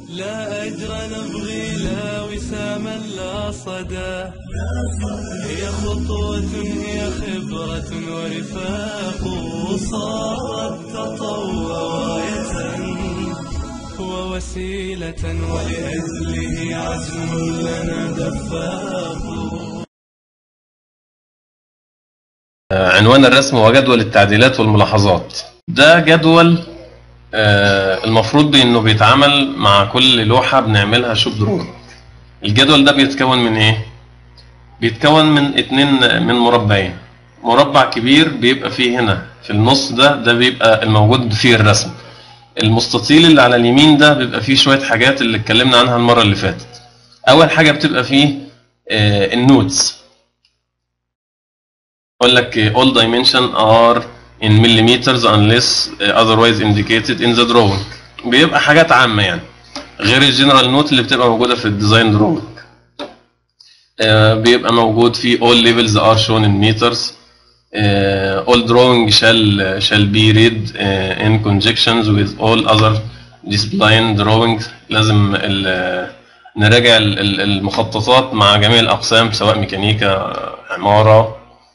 لا أجر نبغي لا وساما لا صدى هي خطوة هي خبرة ورفاق صارت تطوع راية ووسيلة ولأجله عزم لنا دفاق عنوان الرسم هو جدول التعديلات والملاحظات ده جدول آه، المفروض انه بيتعمل مع كل لوحة بنعملها شوب درون الجدول ده بيتكون من ايه بيتكون من اتنين من مربعين مربع كبير بيبقى فيه هنا في النص ده ده بيبقى الموجود فيه الرسم المستطيل اللي على اليمين ده بيبقى فيه شوية حاجات اللي اتكلمنا عنها المرة اللي فاتت أول حاجة بتبقى فيه آه، النوتس يقول لك all dimension are in millimeters unless otherwise indicated in the drawing بيبقى حاجات عامة يعني غير الجنرال نوت اللي بتبقى موجودة في الديزاين دروينج بيبقى موجود في all levels are shown in meters uh, all drawing shall shall be read uh, in conjunctions with all other discipline drawings لازم ال- نراجع ال- ال- المخططات مع جميع الأقسام سواء ميكانيكا عمارة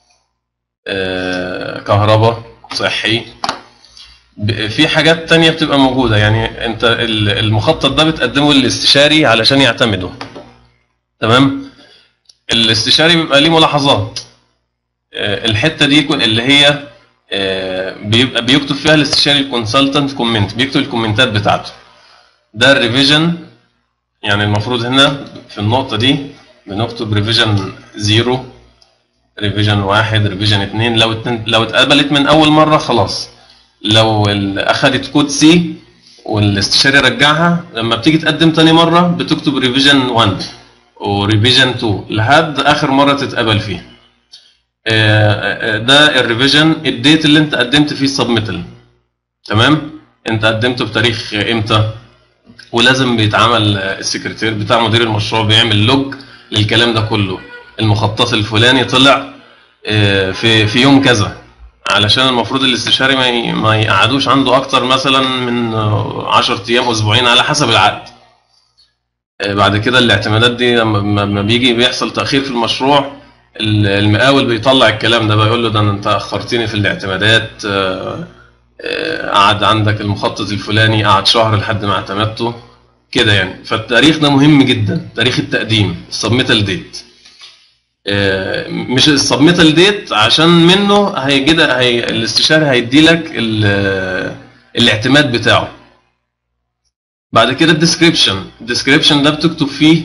آه، كهرباء صحي ب- في حاجات تانية بتبقى موجودة يعني انت ال- المخطط ده بتقدمه للاستشاري علشان يعتمده تمام الاستشاري بيبقى ليه ملاحظات آه، الحتة دي يكون اللي هي آه، بيبقى بيكتب فيها الاستشاري الكونسلتنت كومنت بيكتب الكومنتات بتاعته ده الريفيجن يعني المفروض هنا في النقطة دي بنكتب ريفيجن زيرو ريفيجن واحد ريفيجن اتنين لو اتنين لو اتقبلت من اول مره خلاص لو ال- اخدت كود سي والاستشاري رجعها لما بتيجي تقدم تاني مره بتكتب ريفيجن 1 وريفيجن 2 لحد اخر مره تتقبل فيها آه، آه، ده الريفيجن الديت اللي انت قدمت فيه السبميتال تمام انت قدمته بتاريخ امتى ولازم بيتعمل آه، السكرتير بتاع مدير المشروع بيعمل لوج للكلام ده كله المخطط الفلاني طلع آه، في في يوم كذا علشان المفروض الاستشاري ما ي- ما يقعدوش عنده اكتر مثلا من 10 ايام اسبوعين على حسب العقد آه، بعد كده الاعتمادات دي لما لما بيجي بيحصل تاخير في المشروع ال- المقاول بيطلع الكلام ده بيقول له ده انت اخرتني في الاعتمادات آه، آه، قعد عندك المخطط الفلاني قعد شهر لحد ما اعتمدته كده يعني فالتاريخ ده مهم جدا تاريخ التقديم السبميتال ديت آه، مش السبميتال ديت عشان منه هيجي ده هي الاستشاري هيدي لك ال- الاعتماد بتاعه بعد كده الديسكريبشن الديسكريبشن ده بتكتب فيه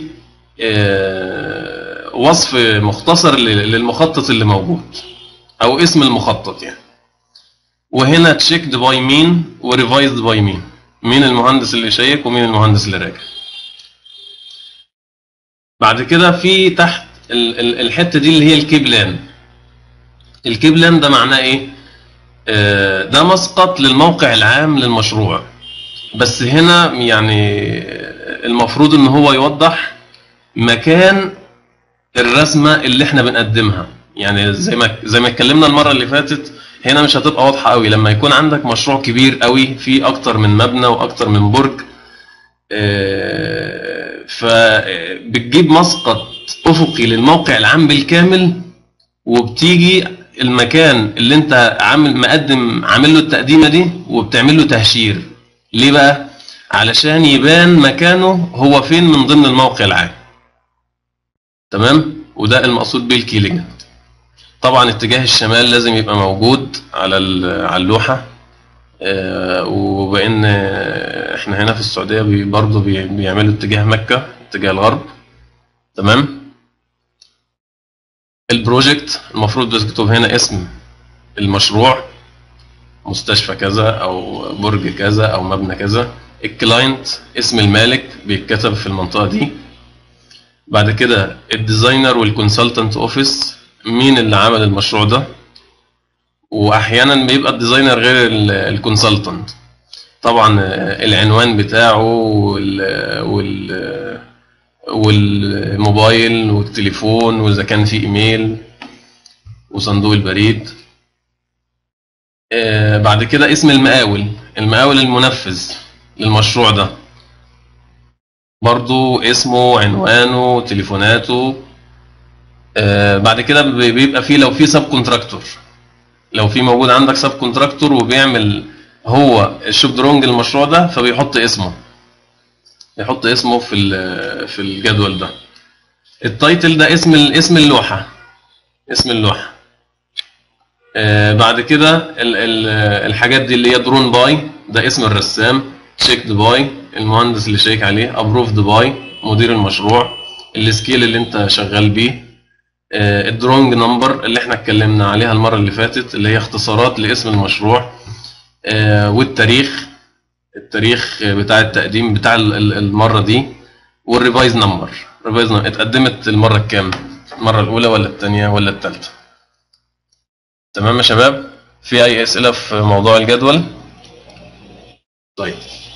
آه، وصف مختصر لل- للمخطط اللي موجود او اسم المخطط يعني وهنا تشيكد باي مين وريفايزد باي مين مين المهندس اللي شيك ومين المهندس اللي راجع بعد كده في تحت ال- ال- الحته دي اللي هي الكيبلان الكيبلان ده معناه ايه آه، ده مسقط للموقع العام للمشروع بس هنا يعني المفروض ان هو يوضح مكان الرسمه اللي احنا بنقدمها يعني زي ما زي ما اتكلمنا المره اللي فاتت هنا مش هتبقى واضحه قوي لما يكون عندك مشروع كبير قوي فيه اكتر من مبنى واكتر من برج آه، فبتجيب مسقط افقي للموقع العام بالكامل وبتيجي المكان اللي انت عامل مقدم عامل له التقديمه دي وبتعمل له تهشير ليه بقى علشان يبان مكانه هو فين من ضمن الموقع العام تمام وده المقصود بيه الكيلينج طبعا اتجاه الشمال لازم يبقى موجود على ال- على اللوحه آه، وبان آه، احنا هنا في السعوديه بي- برضه بي- بيعملوا اتجاه مكه اتجاه الغرب تمام البروجكت المفروض بتكتب هنا اسم المشروع مستشفى كذا او برج كذا او مبنى كذا الكلاينت اسم المالك بيتكتب في المنطقه دي بعد كده الديزاينر والكونسلتنت اوفيس مين اللي عمل المشروع ده واحيانا بيبقى الديزاينر غير الكونسلتنت طبعا آه، العنوان بتاعه وال وال والموبايل والتليفون واذا كان في ايميل وصندوق البريد آه، بعد كده اسم المقاول المقاول المنفذ للمشروع ده برضو اسمه عنوانه تليفوناته آه بعد كده بي- بيبقى فيه لو في سب كونتراكتور لو في موجود عندك سب كونتراكتور وبيعمل هو الشوب درونج المشروع ده فبيحط اسمه يحط اسمه في ال- في الجدول ده التايتل ده اسم ال- اسم اللوحه اسم اللوحه آه بعد كده ال- ال- الحاجات دي اللي هي درون باي ده اسم الرسام تشيكد باي المهندس اللي شيك عليه ابروفد باي مدير المشروع السكيل اللي انت شغال بيه آه، الدرونج نمبر اللي احنا اتكلمنا عليها المره اللي فاتت اللي هي اختصارات لاسم المشروع آه، والتاريخ التاريخ بتاع التقديم بتاع ال- ال- المره دي والريفايز نمبر ريفايز نمبر اتقدمت المره الكام المره الاولى ولا الثانيه ولا الثالثه تمام يا شباب في اي اسئله في موضوع الجدول طيب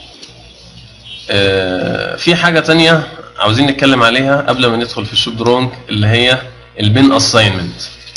آه، في حاجه تانية عاوزين نتكلم عليها قبل ما ندخل في الشوب درونج اللي هي البين اساينمنت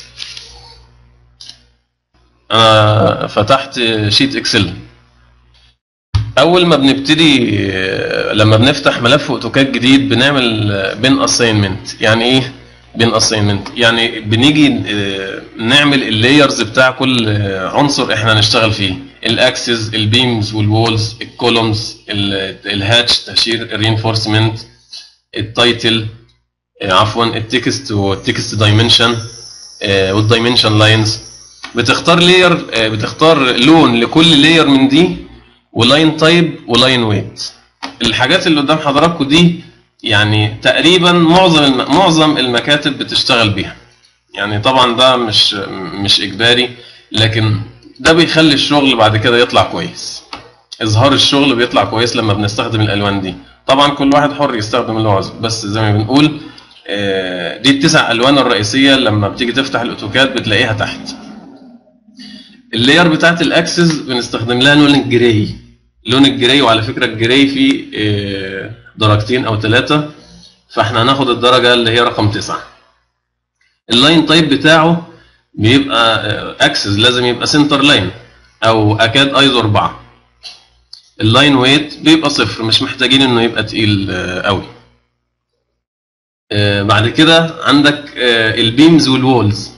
انا فتحت شيت اكسل اول ما بنبتدي آه، لما بنفتح ملف اوتوكاد جديد بنعمل بين اساينمنت يعني ايه بين اساينمنت يعني بنيجي آه، نعمل اللايرز بتاع كل آه، عنصر احنا هنشتغل فيه الاكسس البيمز والوولز الكولومز الهاتش تهشير الرينفورسمنت التايتل آه، عفوا التكست والتكست دايمنشن والدايمنشن لاينز بتختار لاير بتختار لون لكل لاير من دي ولاين تايب ولاين ويت الحاجات اللي قدام حضراتكم دي يعني تقريبا معظم الم... معظم المكاتب بتشتغل بيها يعني طبعا ده مش مش اجباري لكن ده بيخلي الشغل بعد كده يطلع كويس اظهار الشغل بيطلع كويس لما بنستخدم الالوان دي طبعا كل واحد حر يستخدم اللي هو عاوزه بس زي ما بنقول آه، دي التسع الوان الرئيسيه لما بتيجي تفتح الاوتوكاد بتلاقيها تحت اللاير بتاعت الاكسس بنستخدم لها لون الجراي لون الجراي وعلى فكره الجراي فيه آه، درجتين او ثلاثه فاحنا هناخد الدرجه اللي هي رقم تسعة اللاين تايب بتاعه بيبقى اكسس لازم يبقى سنتر لاين او اكاد ايزو 4 اللاين ويت بيبقى صفر مش محتاجين انه يبقى تقيل آه، قوي آه، بعد كده عندك آه، البيمز والوولز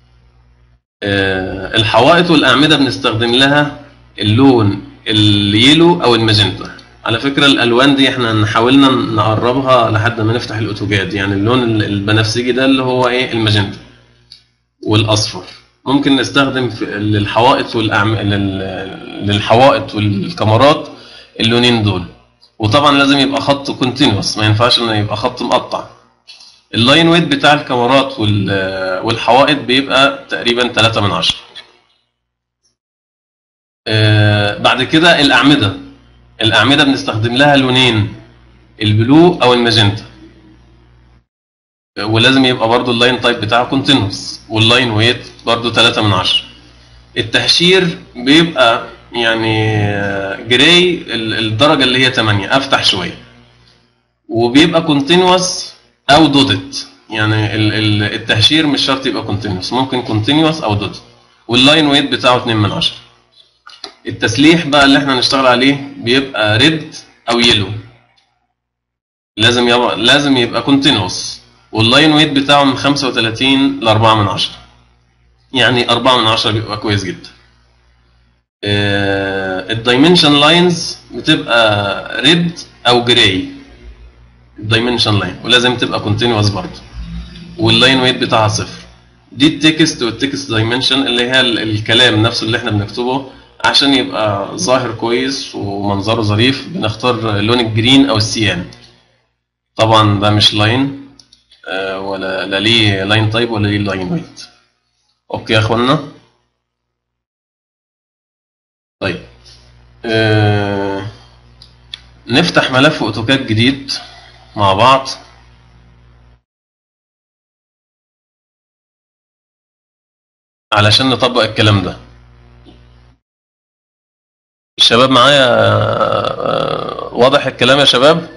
آه، الحوائط والأعمدة بنستخدم لها اللون اليلو أو الماجنتا على فكرة الألوان دي احنا حاولنا نقربها لحد ما نفتح الأوتوكاد يعني اللون ال- البنفسجي ده اللي هو ايه الماجنتا والأصفر ممكن نستخدم في للحوائط والأعم... لل- للحوائط والكاميرات اللونين دول وطبعا لازم يبقى خط كونتينوس ما ينفعش انه يبقى خط مقطع اللاين ويت بتاع الكاميرات وال- والحوائط بيبقى تقريبا 3 من 10 آه، بعد كده الأعمدة الأعمدة بنستخدم لها لونين البلو أو الماجنتا آه، ولازم يبقى برضو اللاين تايب بتاعه كونتينوس واللاين ويت برضو 3 من 10 التهشير بيبقى يعني آه، جراي ال- الدرجة اللي هي 8 أفتح شوية وبيبقى كونتينوس او دوتت يعني ال- ال- التهشير مش شرط يبقى كونتينوس ممكن كونتينوس او دوتت واللاين ويت بتاعه 2 من 10 التسليح بقى اللي احنا هنشتغل عليه بيبقى ريد او يلو لازم يبقى لازم يبقى كونتينوس واللاين ويت بتاعه من 35 ل 4 من 10 يعني 4 من 10 بيبقى كويس جدا الدايمنشن لاينز بتبقى ريد او جراي الدايمنشن لاين ولازم تبقى كونتينوس برضه واللاين ويت بتاعها صفر دي التكست والتكست دايمنشن اللي هي ال- الكلام نفسه اللي احنا بنكتبه عشان يبقى ظاهر كويس ومنظره ظريف بنختار لون الجرين او السيان طبعا ده مش لاين آه، ولا لا ليه لاين تايب ولا ليه لاين ويت اوكي يا اخوانا طيب آه، نفتح ملف اوتوكاد جديد مع بعض علشان نطبق الكلام ده الشباب معايا آه، واضح الكلام يا شباب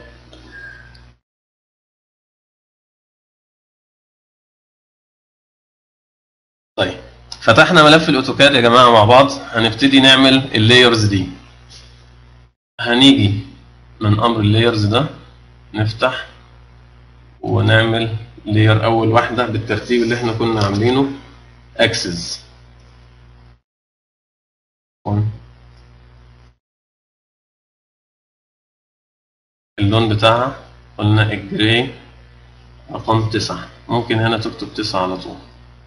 طيب فتحنا ملف الاوتوكاد يا جماعه مع بعض هنبتدي نعمل اللايرز دي هنيجي من امر اللايرز ده نفتح ونعمل لير اول واحده بالترتيب اللي احنا كنا عاملينه اكسس اللون بتاعها قلنا الجراي رقم تسعة ممكن هنا تكتب تسعة على طول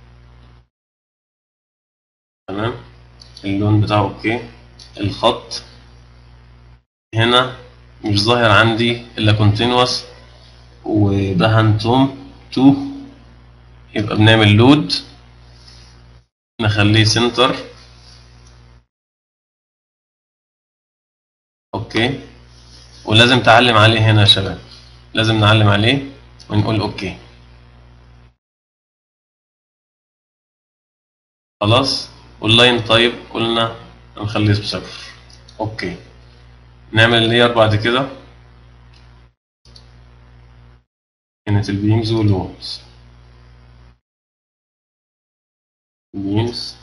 تمام اللون بتاعه اوكي الخط هنا مش ظاهر عندي الا كونتينوس وده هنتوم تو يبقى بنعمل لود نخليه سنتر اوكي ولازم تعلم عليه هنا يا شباب لازم نعلم عليه ونقول اوكي خلاص واللاين طيب قلنا نخليه بصفر اوكي نعمل لير بعد كده كانت البيمز واللونز بيمز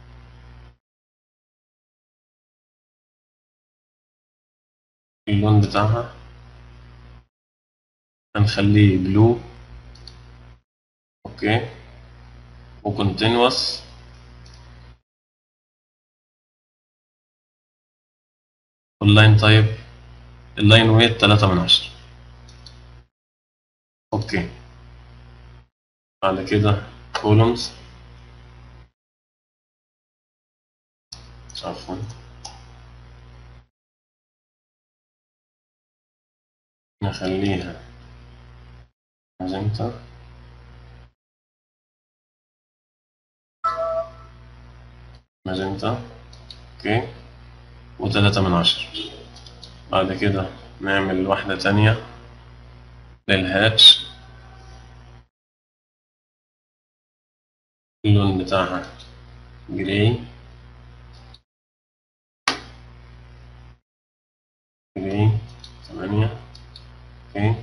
اللون بتاعها هنخليه بلو اوكي وكونتينوس واللاين تايب اللاين ويت 3 من 10 اوكي بعد كده كولومز عفوا نخليها ماجنتا ماجنتا اوكي وتلاتة من عشرة بعد كده نعمل واحدة تانية للهاتش اللون بتاعها جراي جراي تمانية اوكي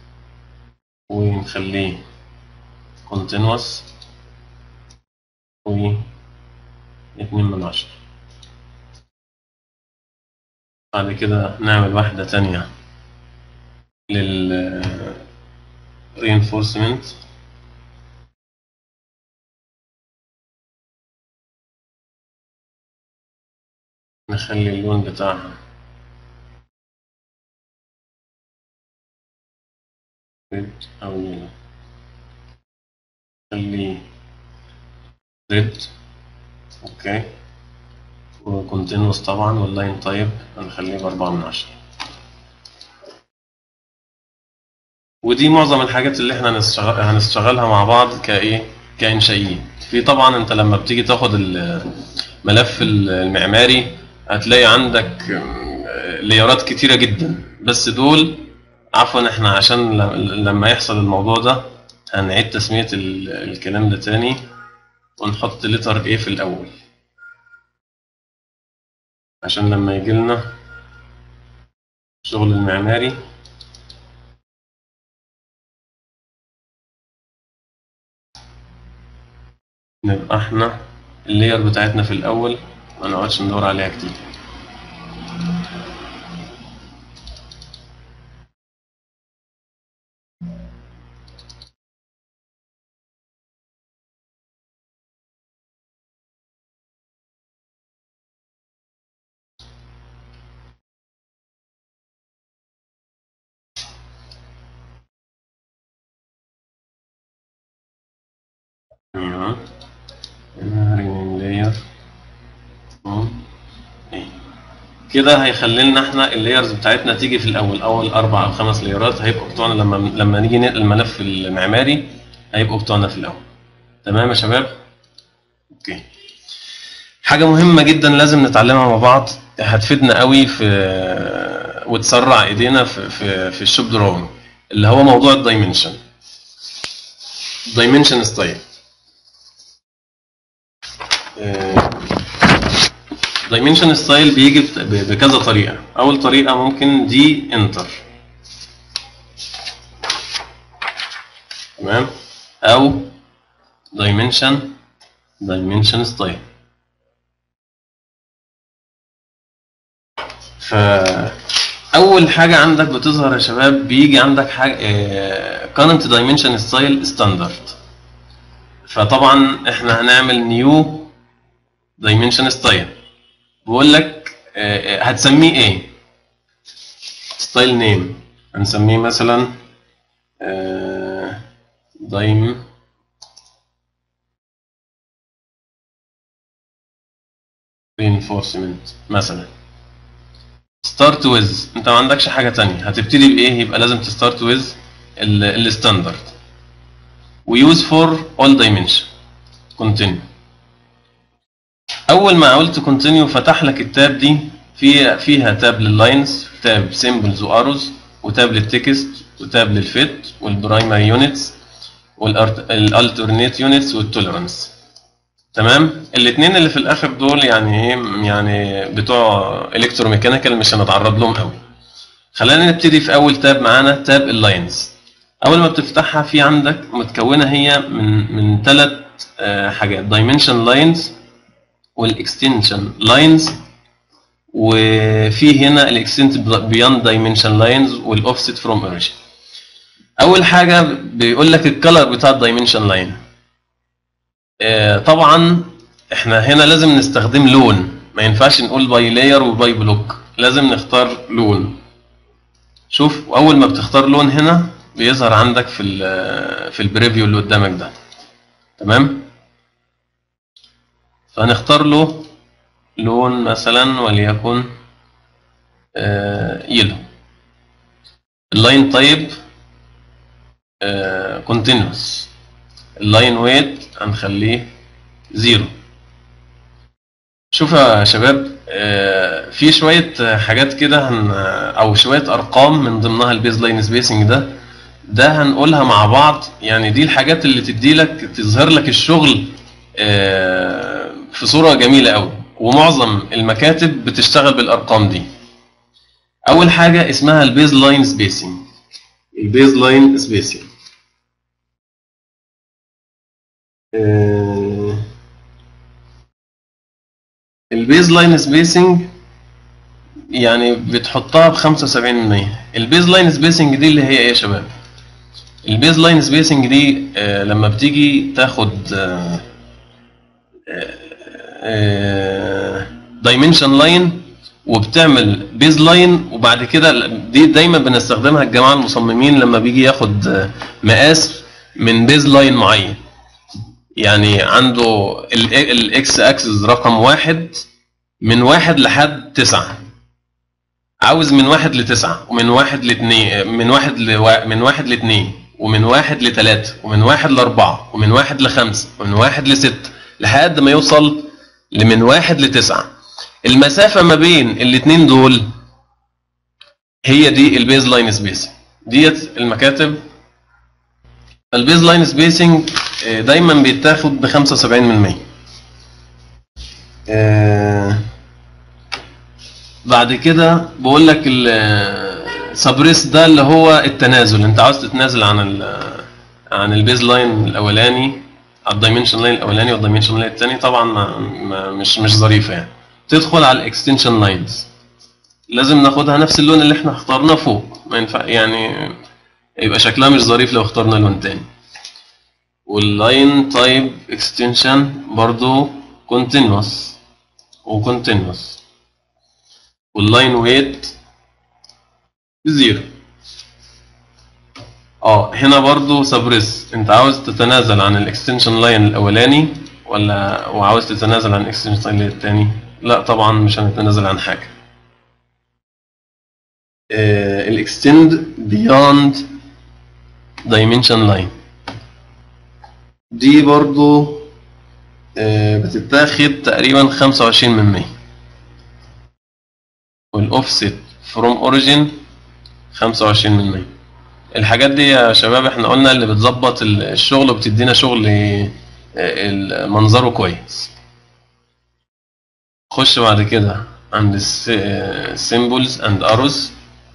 ونخليه كونتينوس و اتنين من عشرة بعد كده نعمل واحدة تانية لل reinforcement نخلي اللون بتاعها ريد أو نيلة نخليه ريد أوكي وكونتينوس طبعا واللاين تايب هنخليه بأربعة من عشرة ودي معظم الحاجات اللي احنا هنشتغل هنشتغلها مع بعض كايه كإنشائيين في طبعا انت لما بتيجي تاخد الملف المعماري هتلاقي عندك ليارات كتيرة جدا بس دول عفوا احنا عشان لما يحصل الموضوع ده هنعيد تسمية الكلام ده تاني ونحط لتر ايه في الأول عشان لما يجي لنا الشغل المعماري نبقى احنا اللير بتاعتنا في الأول ما نقعدش ندور عليها كتير ايوه رينيم لاير كده هيخلي لنا احنا اللايرز بتاعتنا تيجي في الاول اول اربع او خمس لايرات هيبقوا بتوعنا لما لما نيجي ننقل الملف المعماري هيبقوا بتوعنا في الاول تمام يا شباب اوكي حاجه مهمه جدا لازم نتعلمها مع بعض هتفيدنا قوي في وتسرع ايدينا في في, في الشوب دراونج اللي هو موضوع الدايمنشن دايمنشن ستايل دايمنشن ستايل بيجي بكذا طريقه اول طريقه ممكن دي انتر تمام او دايمنشن دايمنشن ستايل ف اول حاجه عندك بتظهر يا شباب بيجي عندك حاجه آه، current dimension style standard فطبعا احنا هنعمل نيو dimension style بقول لك آه، آه، هتسميه ايه ستايل نيم هنسميه مثلا آه، دايم reinforcement مثلا ستارت ويز انت ما عندكش حاجه تانية هتبتدي بايه يبقى لازم تستارت ويز الستاندرد ويوز فور اول دايمنشن كونتينيو اول ما قلت كونتينيو فتح لك التاب دي فيها فيها تاب لللاينز تاب سيمبلز واروز وتاب للتكست وتاب للفيت والبرايمري يونتس والالترنيت يونتس والتوليرانس تمام الاثنين اللي في الاخر دول يعني ايه يعني بتوع الكتروميكانيكال مش هنتعرض لهم قوي خلينا نبتدي في اول تاب معانا تاب اللاينز اول ما بتفتحها في عندك متكونه هي من من ثلاث حاجات دايمنشن لاينز والاكستنشن لاينز وفي هنا الاكستنت بياند دايمنشن لاينز والاوفست فروم اوريجين اول حاجه بيقول لك الكلر بتاع الدايمنشن لاين طبعا احنا هنا لازم نستخدم لون ما ينفعش نقول باي لاير وباي بلوك لازم نختار لون شوف اول ما بتختار لون هنا بيظهر عندك في ال في البريفيو اللي قدامك ده تمام فهنختار له لون مثلا وليكن يلو اللاين تايب كونتينوس اللاين ويت هنخليه زيرو شوف يا شباب آه، في شوية حاجات كده هن أو شوية أرقام من ضمنها البيز لاين سبيسنج ده ده هنقولها مع بعض يعني دي الحاجات اللي تدي لك تظهر لك الشغل آه، في صورة جميلة أوي ومعظم المكاتب بتشتغل بالأرقام دي أول حاجة اسمها البيز لاين سبيسنج البيز لاين سبيسنج البيز لاين سبيسنج يعني بتحطها ب 75% البيز لاين سبيسنج دي اللي هي ايه يا شباب البيز لاين سبيسنج دي آه لما بتيجي تاخد دايمنشن لاين وبتعمل بيز لاين وبعد كده دي دايما بنستخدمها الجماعه المصممين لما بيجي ياخد آه، مقاس من بيز لاين معين يعني عنده الاكس اكسس رقم واحد من واحد لحد تسعة عاوز من واحد لتسعة ومن واحد لاثنين من واحد لوا... من واحد لاثنين ومن واحد لثلاثة ومن واحد لأربعة ومن واحد لخمسة ومن واحد لستة لحد ما يوصل لمن واحد لتسعة المسافة ما بين الاثنين دول هي دي البيز لاين سبيس ديت المكاتب البيز لاين سبيسنج دايما بيتاخد ب 75% آه، بعد كده بقول لك السبريس ده اللي هو التنازل انت عاوز تتنازل عن ال عن البيز لاين الاولاني على الدايمنشن لاين الاولاني والدايمنشن لاين الثاني طبعا ما ما مش مش ظريفه يعني تدخل على الاكستنشن لاينز لازم ناخدها نفس اللون اللي احنا اخترناه فوق ما ينفع يعني يبقى شكلها مش ظريف لو اخترنا لون تاني واللاين تايب اكستنشن برضو كونتينوس وكونتينوس واللاين ويت زيرو اه هنا برضو سبريس انت عاوز تتنازل عن الاكستنشن لاين الاولاني ولا وعاوز تتنازل عن الاكستنشن لاين الثاني لا طبعا مش هنتنازل عن حاجه الاكستند بيوند دايمنشن لاين دي برضو آه، بتتاخد تقريبا 25 من 100 والاوفست فروم اوريجين 25 من 100 الحاجات دي يا شباب احنا قلنا اللي بتظبط الشغل وبتدينا شغل آه، منظره كويس خش بعد كده عند السيمبلز اند اروز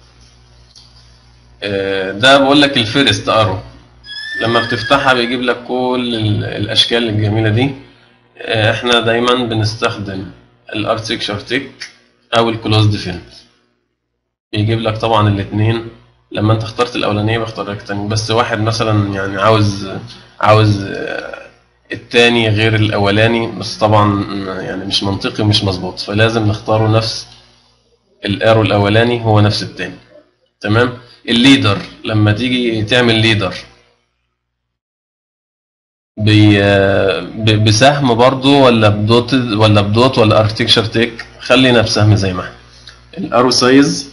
ده بقول لك الفيرست ارو لما بتفتحها بيجيب لك كل ال- الاشكال الجميله دي آه، احنا دايما بنستخدم الارتكشر تيك او الكلوزد فيلم بيجيب لك طبعا الاثنين لما انت اخترت الاولانيه بيختار لك الثانيه بس واحد مثلا يعني عاوز عاوز آه، التاني غير الاولاني بس طبعا يعني مش منطقي ومش مظبوط فلازم نختاره نفس الارو الاولاني هو نفس التاني تمام الليدر لما تيجي تعمل ليدر بي ب- بسهم برضو ولا بدوت ولا بدوت ولا اركتكشر تيك خلينا بسهم زي ما احنا الارو سايز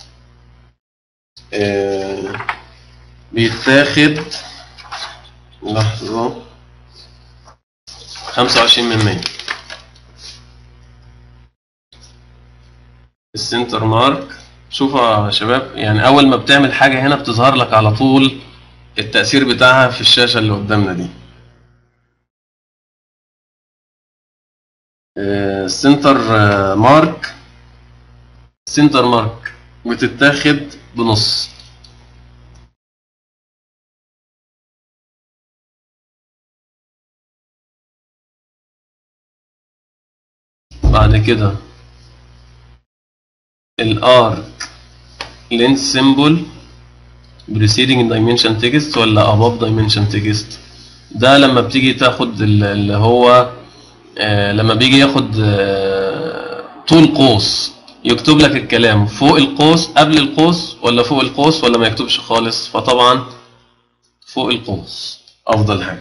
آه، بيتاخد لحظة 25 من 100 السنتر مارك شوفوا يا شباب يعني أول ما بتعمل حاجة هنا بتظهر لك على طول التأثير بتاعها في الشاشة اللي قدامنا دي آه، سنتر آه، مارك سنتر مارك بتتاخد بنص بعد كده الارك لينس سيمبل preceding dimension text ولا above dimension text ده لما بتيجي تاخد ال- اللي هو آه، لما بيجي ياخد آه، طول قوس يكتب لك الكلام فوق القوس قبل القوس ولا فوق القوس ولا ما يكتبش خالص فطبعا فوق القوس افضل حاجه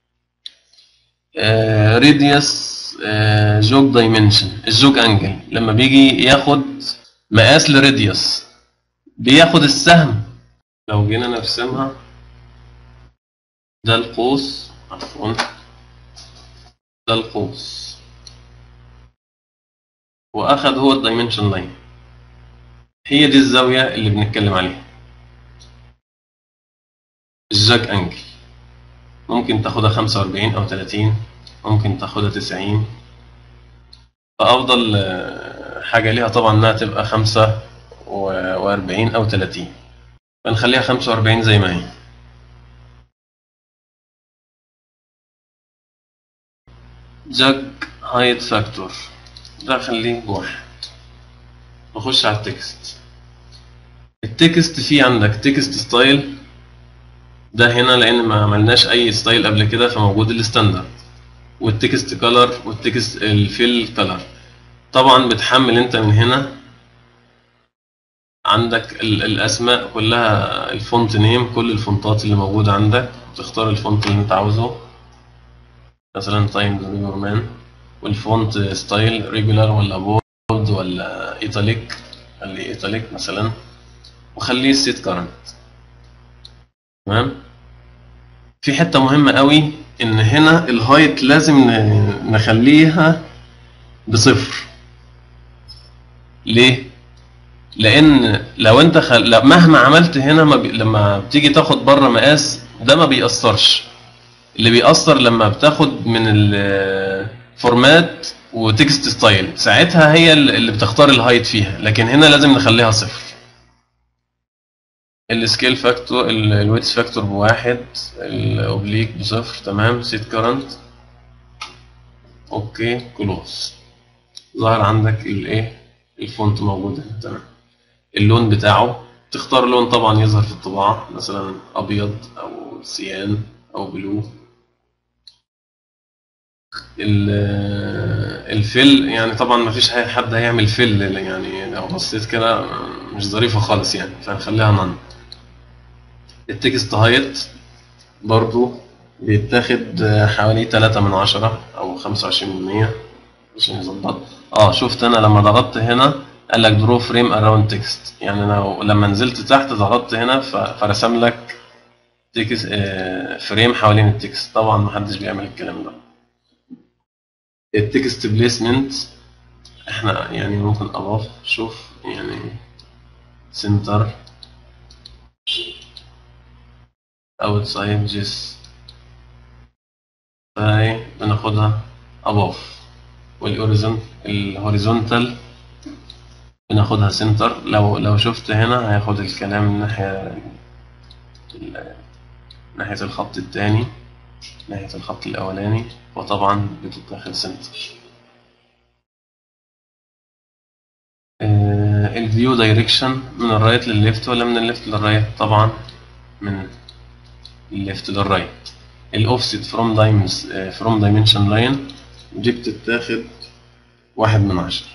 راديوس جوج دايمنشن الجوج انجل لما بيجي ياخد مقاس لراديوس بياخد السهم لو جينا نرسمها ده القوس عفوا ده القوس واخد هو الدايمنشن لاين هي دي الزاويه اللي بنتكلم عليها الجاك انجل ممكن تاخدها 45 او 30 ممكن تاخدها 90 فافضل آه، حاجه ليها طبعا انها تبقى 45 او 30 فنخليها 45 زي ما هي جاك هايت فاكتور ده خليه بواحد نخش على التكست التكست فيه عندك تكست ستايل ده هنا لان ما عملناش اي ستايل قبل كده فموجود الستاندرد والتكست كلر والتكست الفيل كلر طبعا بتحمل انت من هنا عندك ال- الاسماء كلها الفونت نيم كل الفونتات اللي موجوده عندك تختار الفونت اللي انت عاوزه مثلا تايمز نيو مان والفونت ستايل ريجولار ولا بولد ولا ايتاليك خليه ايتاليك مثلا وخليه سيت كارنت تمام في حته مهمه قوي ان هنا الهايت لازم ن- نخليها بصفر ليه لان لو انت خل... لا- مهما عملت هنا ما بي... لما بتيجي تاخد بره مقاس ده ما بيأثرش اللي بيأثر لما بتاخد من الفورمات وتكست ستايل ساعتها هي اللي بتختار الهايت فيها لكن هنا لازم نخليها صفر السكيل فاكتور الويتس فاكتور بواحد الاوبليك بصفر تمام سيت كرنت اوكي كلوز ظهر عندك الايه الفونت موجود هنا تمام اللون بتاعه تختار لون طبعا يظهر في الطباعة مثلا أبيض أو سيان أو بلو ال- الفل يعني طبعا ما فيش حد هيعمل فل يعني لو بصيت كده مش ظريفة خالص يعني فهنخليها نان التكست هايت برضو بيتاخد حوالي 3 من عشرة أو 25 من 100 عشان يظبط اه شفت انا لما ضغطت هنا قال لك درو فريم اراوند تكست يعني انا لما نزلت تحت ضغطت هنا ف- فرسم لك تكست فريم حوالين التكست طبعا محدش بيعمل الكلام ده التكست بليسمنت احنا يعني ممكن اضاف شوف يعني سنتر اوتسايد جيس فهي بناخدها اباف والهوريزونتال بناخدها سنتر لو لو شفت هنا هياخد الكلام من ناحية ال- ناحية الخط التاني ناحية الخط الأولاني وطبعا بتتاخد سنتر الفيو دايركشن من الرايت للليفت ولا من الليفت للرايت طبعا من الليفت للرايت الاوفست فروم دايمز فروم دايمنشن لاين دي بتتاخد واحد من عشرة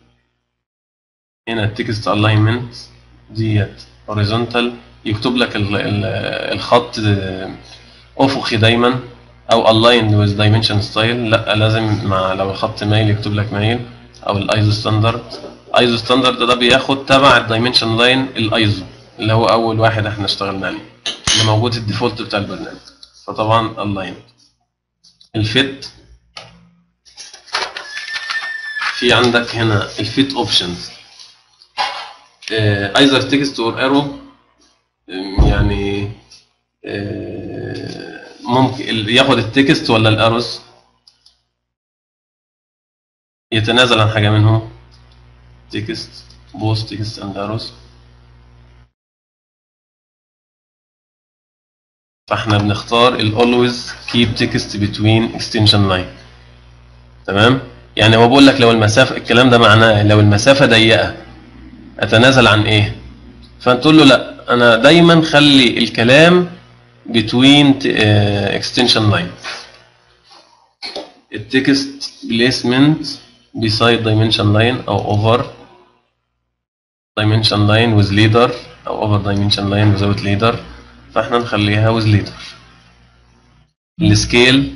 هنا التكست الاينمنت ديت هوريزونتال يكتب لك ال- ال- الخط افقي دايما او aligned with dimension style لا لازم مع لو الخط مايل يكتب لك مايل او الايزو ستاندرد ايزو ستاندرد ده بياخد تبع الدايمنشن لاين الايزو اللي هو اول واحد احنا اشتغلنا عليه اللي موجود الديفولت بتاع البرنامج فطبعا aligned الفيت في عندك هنا الفيت اوبشنز ايزر تكست اور ارو يعني آه، ممكن ال- ياخد التكست ولا الاروز يتنازل عن حاجه منهم تكست بوست تكست اند اروز فاحنا بنختار ال always keep text between extension line تمام يعني هو بيقول لك لو المسافه الكلام ده معناه لو المسافه ضيقه اتنازل عن ايه فانت تقول له لا انا دايما خلي الكلام between ت- آه، extension line التكست placement beside dimension line او over dimension line with leader او over dimension line without leader فاحنا نخليها with leader السكيل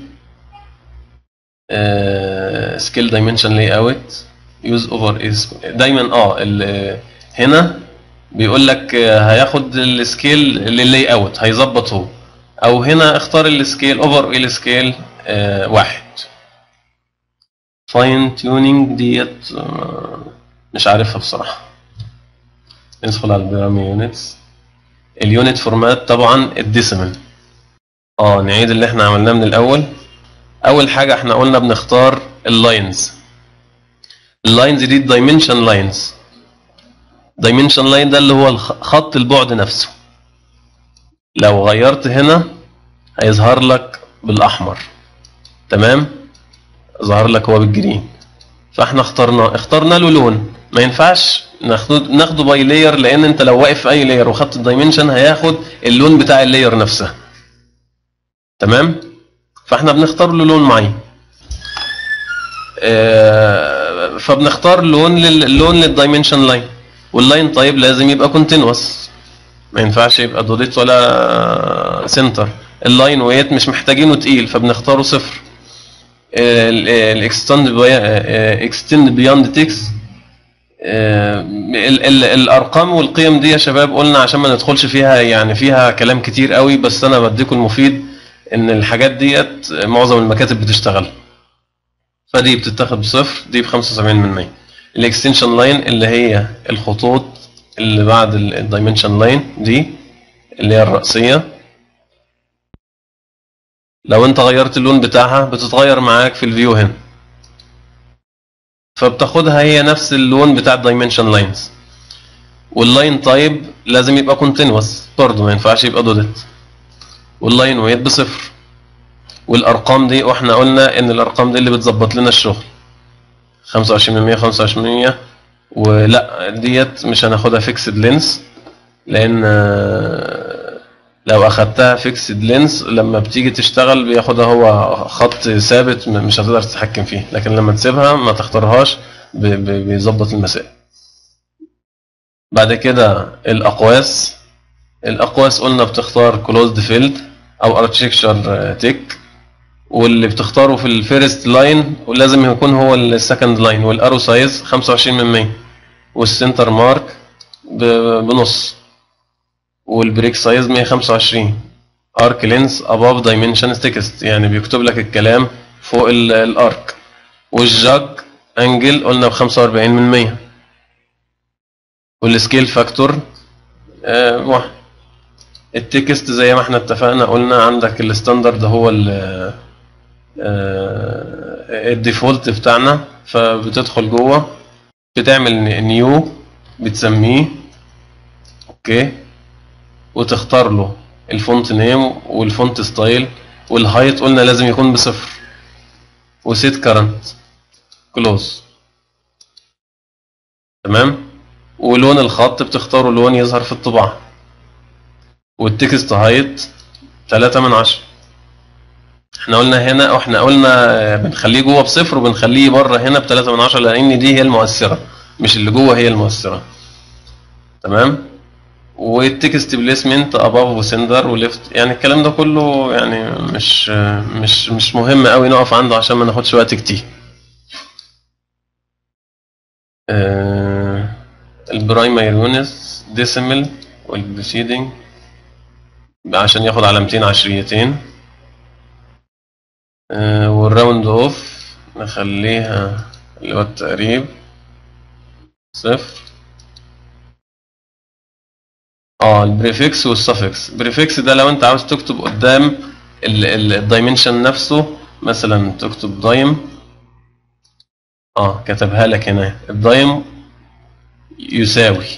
سكيل دايمنشن لاي اوت يوز اوفر از دايما اه ال- هنا بيقول لك آه، هياخد السكيل لللاي اوت هيظبط هو او هنا اختار السكيل اوفر ال سكيل واحد فاين تيونينج ديت آه، مش عارفها بصراحه ندخل على البيرامي يونتس اليونت فورمات طبعا الديسيمال اه نعيد اللي احنا عملناه من الاول اول حاجه احنا قلنا بنختار اللاينز اللاينز دي الدايمنشن لاينز دايمنشن لاين ده اللي هو الخ- خط البعد نفسه لو غيرت هنا هيظهر لك بالاحمر تمام ظهر لك هو بالجرين فاحنا اخترنا اخترنا له لون ما ينفعش ناخده ناخده باي لاير لان انت لو واقف في اي لاير وخدت الدايمنشن هياخد اللون بتاع اللاير نفسها تمام فاحنا بنختار له لون معين آه، فبنختار لون للون للدايمنشن لاين واللاين طيب لازم يبقى كونتينوس ما ينفعش يبقى دوديت ولا سنتر اللاين ويت مش محتاجينه تقيل فبنختاره صفر الاكستند اكستند بياند تكس الارقام والقيم دي يا شباب قلنا عشان ما ندخلش فيها يعني فيها كلام كتير قوي بس انا بديكم المفيد ان الحاجات ديت معظم المكاتب بتشتغل فدي بتتاخد بصفر دي ب 75 من 100 الاكستنشن لاين اللي هي الخطوط اللي بعد الدايمنشن لاين دي اللي هي الرأسية لو انت غيرت اللون بتاعها بتتغير معاك في الفيو هنا فبتاخدها هي نفس اللون بتاع الدايمنشن لاينز واللاين تايب لازم يبقى كونتينوس برضه ما ينفعش يبقى دودت واللاين ويت بصفر والارقام دي واحنا قلنا ان الارقام دي اللي بتظبط لنا الشغل 25% 25% ولا ديت مش هناخدها فيكسد لينس لان آه، لو اخدتها فيكسد لينس لما بتيجي تشتغل بياخدها هو خط ثابت م- مش هتقدر تتحكم فيه لكن لما تسيبها ما تختارهاش ب- ب- بيظبط المسائل بعد كده الاقواس الاقواس قلنا بتختار كلوزد فيلد او اركتشر تيك واللي بتختاره في الفيرست لاين ولازم يكون هو السكند لاين والارو سايز 25 من 100 والسنتر مارك ب- بنص والبريك سايز 125 ارك لينس اباف دايمنشن تكست يعني بيكتب لك الكلام فوق ال- الارك والجاج انجل قلنا ب 45 من 100 والسكيل فاكتور آه واحد التكست زي ما احنا اتفقنا قلنا عندك الستاندرد هو ال آه، الديفولت بتاعنا فبتدخل جوه بتعمل نيو بتسميه اوكي وتختار له الفونت نيم والفونت ستايل والهايت قلنا لازم يكون بصفر وسيت كرنت كلوز تمام ولون الخط بتختاروا لون يظهر في الطباعة والتكست هايت 3 من 10 احنا قلنا هنا واحنا قلنا بنخليه جوه بصفر وبنخليه بره هنا ب 3 من 10 لان دي هي المؤثرة مش اللي جوه هي المؤثرة تمام والتكست بليسمنت اباف وسندر وليفت يعني الكلام ده كله يعني مش مش مش مهم قوي نقف عنده عشان ما ناخدش وقت كتير آه البرايمري يونس ديسيمل والبريسيدنج عشان ياخد علامتين عشريتين آه والراوند اوف نخليها اللي هو التقريب صفر اه البريفكس والسفكس بريفكس ده لو انت عاوز تكتب قدام الدايمنشن نفسه مثلا تكتب دايم اه كتبها لك هنا الدايم يساوي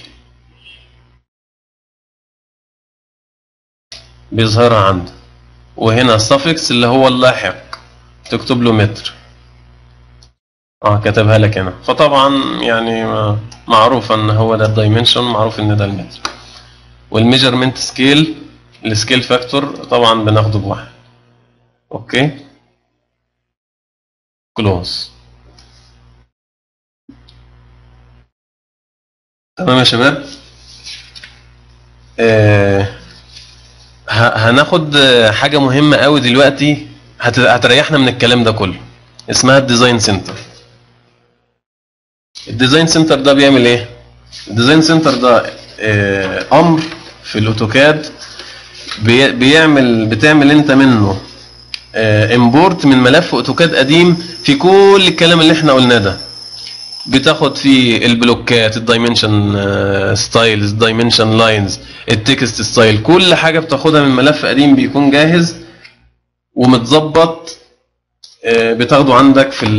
بيظهرها عنده وهنا السفكس اللي هو اللاحق تكتب له متر اه كتبها لك هنا فطبعا يعني معروف ان هو ده الدايمنشن معروف ان ده المتر والميجرمنت سكيل السكيل فاكتور طبعا بناخده بواحد اوكي كلوز تمام يا شباب آه هناخد حاجة مهمة قوي دلوقتي هتريحنا من الكلام ده كله اسمها الديزاين سنتر الديزاين سنتر ده بيعمل ايه الديزاين سنتر ده آه امر في الاوتوكاد بيعمل بتعمل انت منه امبورت من ملف اوتوكاد قديم في كل الكلام اللي احنا قلناه ده بتاخد فيه البلوكات الدايمنشن ستايلز دايمنشن لاينز التكست ستايل كل حاجه بتاخدها من ملف قديم بيكون جاهز ومتظبط بتاخده عندك في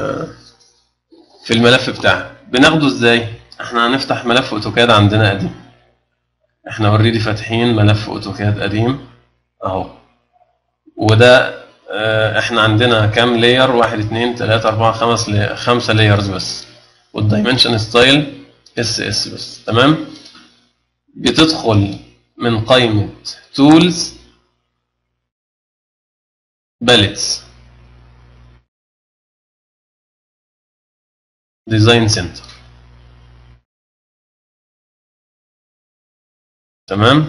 في الملف بتاعك بناخده ازاي احنا هنفتح ملف اوتوكاد عندنا قديم احنا اوريدي فاتحين ملف اوتوكاد قديم اهو وده اه احنا عندنا كام لاير واحد اتنين تلاتة اربعة خمس لي... خمسة لايرز بس والدايمنشن ستايل اس اس بس تمام بتدخل من قائمة تولز باليتس ديزاين سنتر تمام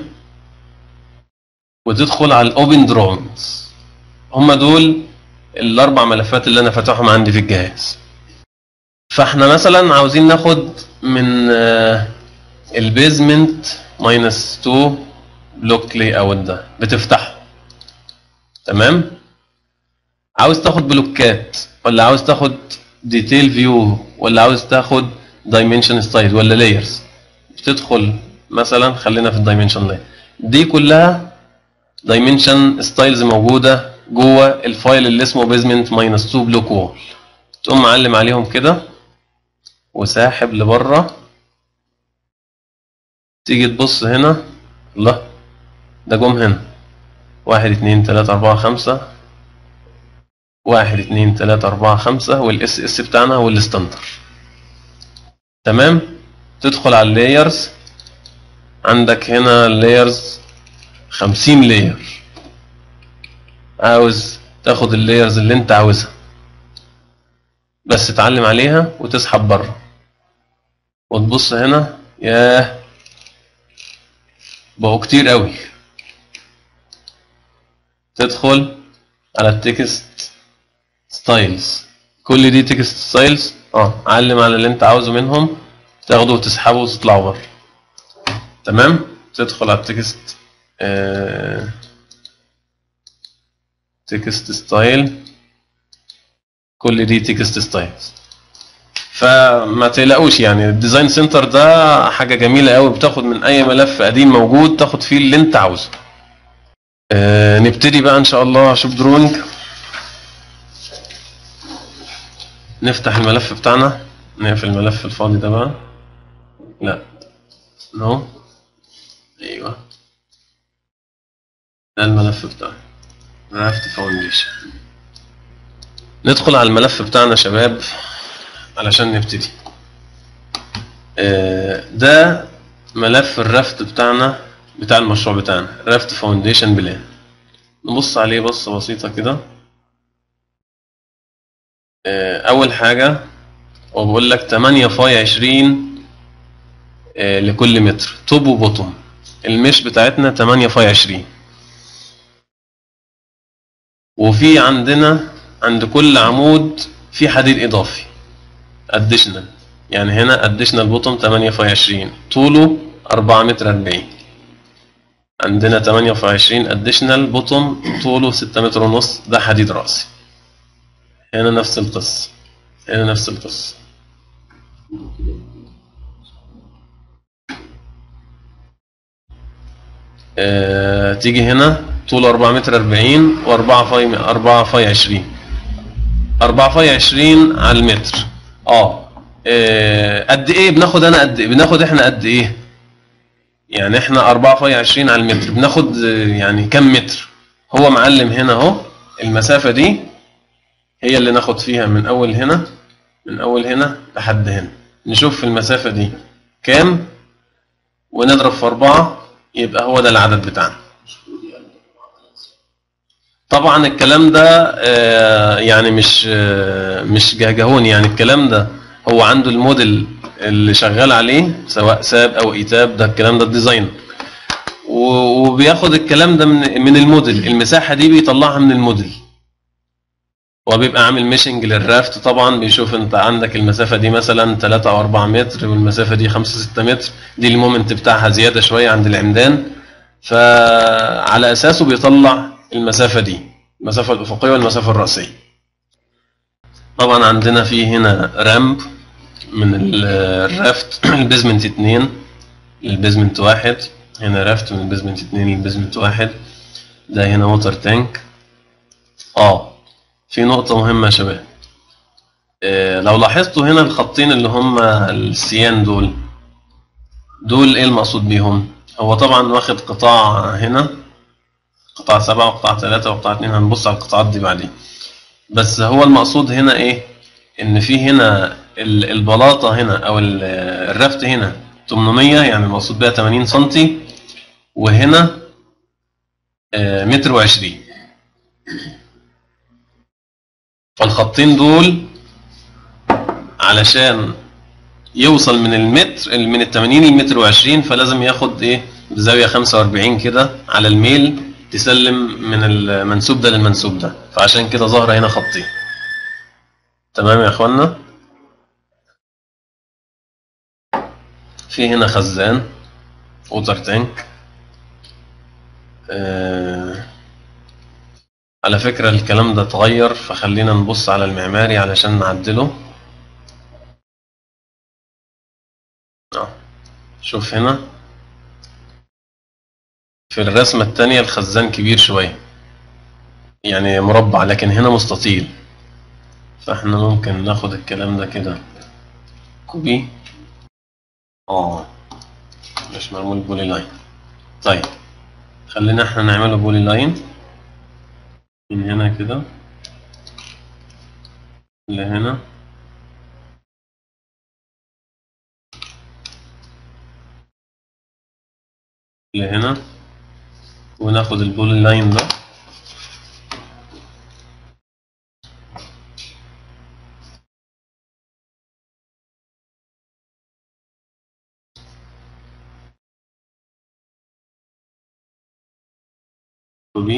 وتدخل على الاوبن دروينجز هم دول الاربع ملفات اللي انا فاتحهم عندي في الجهاز فاحنا مثلا عاوزين ناخد من البيزمنت ماينس 2 بلوك لي اوت ده بتفتحه تمام عاوز تاخد بلوكات ولا عاوز تاخد ديتيل فيو ولا عاوز تاخد دايمنشن ستايل ولا لايرز بتدخل مثلا خلينا في الدايمنشن لاين دي كلها دايمنشن ستايلز موجوده جوه الفايل اللي اسمه بيزمنت ماينس 2 بلوك وول تقوم معلم عليهم كده وساحب لبره تيجي تبص هنا الله ده جم هنا واحد اتنين تلاتة أربعة خمسة واحد اتنين تلاتة أربعة خمسة والاس اس بتاعنا هو الستاندر تمام تدخل على اللايرز عندك هنا لايرز خمسين لاير عاوز تاخد اللايرز اللي انت عاوزها بس تعلم عليها وتسحب بره وتبص هنا ياه بقوا كتير قوي تدخل على التكست ستايلز كل دي تكست ستايلز اه علم على اللي انت عاوزه منهم تاخده وتسحبه وتطلعه بره تمام تدخل على التكست آه تكست ستايل كل دي تكست ستايلز فما تقلقوش يعني الديزاين سنتر ده حاجه جميله قوي بتاخد من اي ملف قديم موجود تاخد فيه اللي انت عاوزه آه نبتدي بقى ان شاء الله اشوف درونج نفتح الملف بتاعنا نقفل الملف الفاضي ده بقى لا نو ايوه ده الملف بتاعي رافت فاونديشن ندخل على الملف بتاعنا يا شباب علشان نبتدي آه، ده ملف الرفت بتاعنا بتاع المشروع بتاعنا رفت فاونديشن بلان نبص عليه بصة بسيطة كده آه، أول حاجة هو بيقول لك 8 فاي 20 آه، لكل متر توب وبوتوم المش بتاعتنا 8 فاي 20 وفي عندنا عند كل عمود في حديد إضافي اديشنال يعني هنا اديشنال بوتوم 8 في 20 طوله 4 متر 40 عندنا 8 في 20 اديشنال بوتوم طوله 6 متر ونص ده حديد راسي هنا نفس القصة هنا نفس القصة آه، تيجي هنا طوله 4 متر 40 و4 في 4 في 20 4 في 20 على المتر اه آه، قد ايه بناخد انا قد ايه بناخد احنا قد ايه يعني احنا 4 في 20 على المتر بناخد آه، يعني كم متر هو معلم هنا اهو المسافة دي هي اللي ناخد فيها من اول هنا من اول هنا لحد هنا نشوف في المسافة دي كام ونضرب في أربعة يبقى هو ده العدد بتاعنا طبعا الكلام ده آه، يعني مش آه، مش جهجهون يعني الكلام ده هو عنده الموديل اللي شغال عليه سواء ساب او ايتاب ده الكلام ده الديزاين و- وبياخد الكلام ده من من الموديل المساحه دي بيطلعها من الموديل وبيبقى عامل ميشنج للرافت طبعا بيشوف انت عندك المسافه دي مثلا 3 او 4 متر والمسافه دي 5 6 متر دي المومنت بتاعها زياده شويه عند العمدان فعلى اساسه بيطلع المسافه دي المسافه الافقيه والمسافه الراسيه طبعا عندنا في هنا رامب من ال- الرافت البيزمنت 2 للبيزمنت واحد هنا رافت من البيزمنت 2 للبيزمنت واحد ده هنا ووتر تانك اه في نقطة مهمة يا شباب آه، لو لاحظتوا هنا الخطين اللي هم السيان دول دول ايه المقصود بيهم هو طبعا واخد قطاع هنا قطاع سبعة وقطاع ثلاثة وقطاع اتنين هنبص على القطاعات دي بعدين بس هو المقصود هنا ايه ان في هنا ال- البلاطة هنا او ال- الرفت هنا 800 يعني المقصود بيها 80 سنتي وهنا آه، متر وعشرين فالخطين دول علشان يوصل من المتر من ال 80 للمتر وعشرين فلازم ياخد ايه بزاوية 45 كده على الميل تسلم من المنسوب ده للمنسوب ده فعشان كده ظهر هنا خطين تمام يا اخوانا في هنا خزان ووتر تانك آه على فكرة الكلام ده اتغير فخلينا نبص على المعماري علشان نعدله آه. شوف هنا في الرسمة التانية الخزان كبير شوية يعني مربع لكن هنا مستطيل فاحنا ممكن ناخد الكلام ده كده كوبي اه مش معمول بولي لاين طيب خلينا احنا نعمله بولي لاين من هنا كده لهنا لهنا وناخد البولي لاين ده كوبي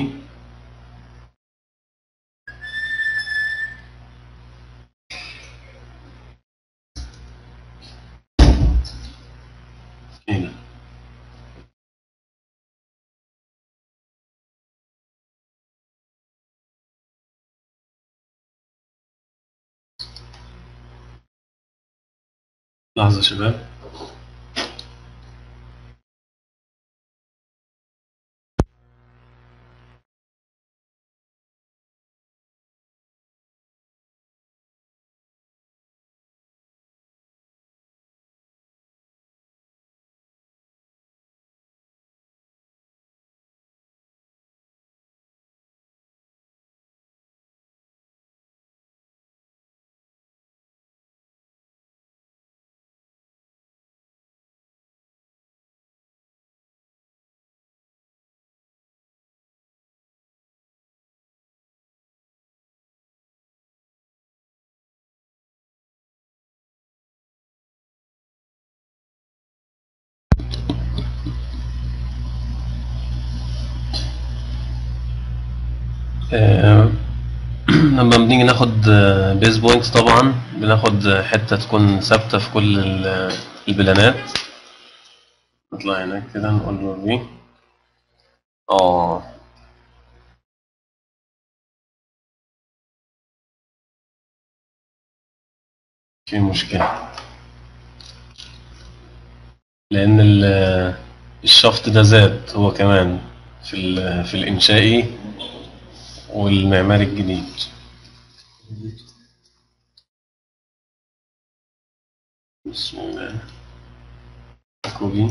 هنا لحظة يا شباب آه، لما بنيجي ناخد بيز بوينت طبعا بناخد حتة تكون ثابتة في كل ال- البلانات نطلع هناك كده نقول له بي اه في مشكلة لأن ال- الشفط ده زاد هو كمان في ال- في الإنشائي والمعماري الجديد بسم الله كوبي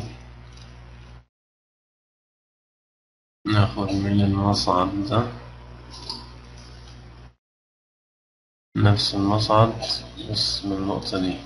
ناخد من المصعد ده نفس المصعد بس من النقطة دي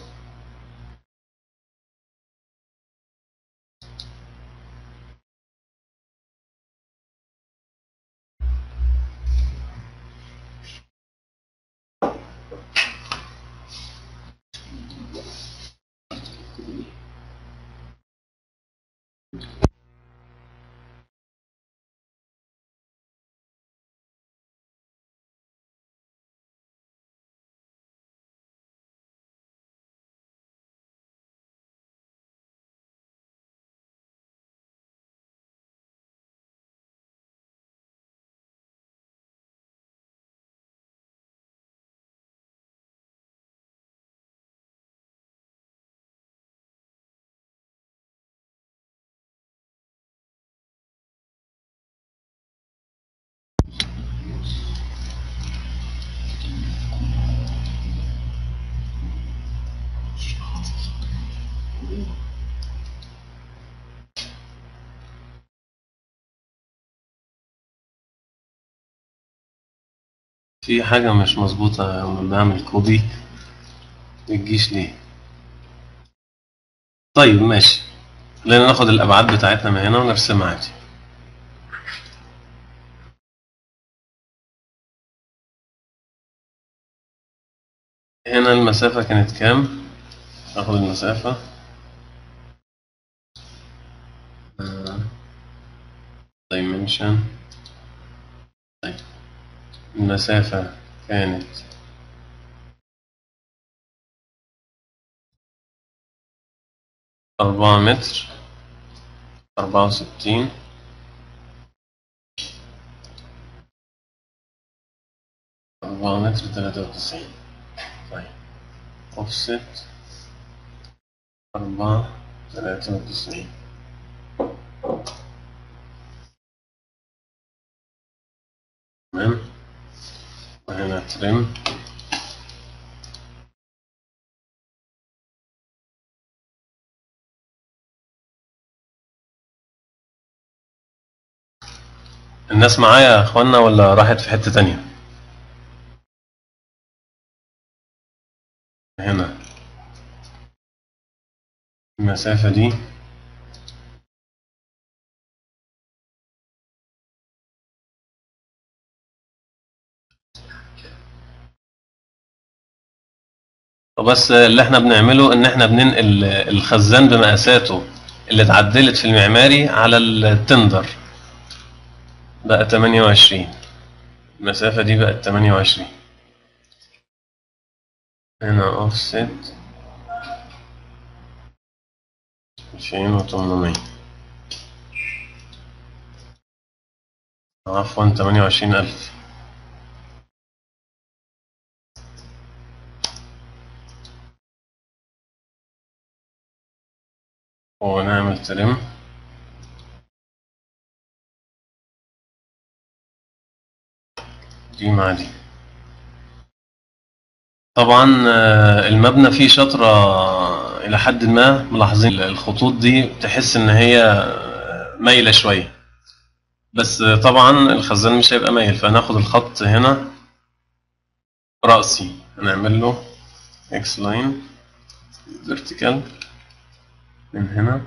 في حاجة مش مظبوطة لما بعمل كوبي متجيش ليه طيب ماشي خلينا ناخد الأبعاد بتاعتنا من هنا ونرسمها عادي هنا المسافة كانت كام؟ ناخد المسافة آه، dimension طيب المسافة كانت أربعة متر أربعة وستين أربعة متر تلاتة وتسعين طيب أوفست أربعة تلاتة وتسعين تمام وهنا ترم الناس معايا يا اخوانا ولا راحت في حتة تانية هنا المسافة دي بس اللي احنا بنعمله ان احنا بننقل الخزان بمقاساته اللي اتعدلت في المعماري على التندر بقى 28 المسافة دي بقت 28 هنا اوفست 2800 عفوا 28000 ونعمل ترم دي مع دي طبعا آه، المبنى فيه شطرة إلى حد ما ملاحظين الخطوط دي تحس إن هي آه، مايلة شوية بس آه، طبعا الخزان مش هيبقى مايل فهناخد الخط هنا رأسي هنعمل له اكس لاين فيرتيكال من هنا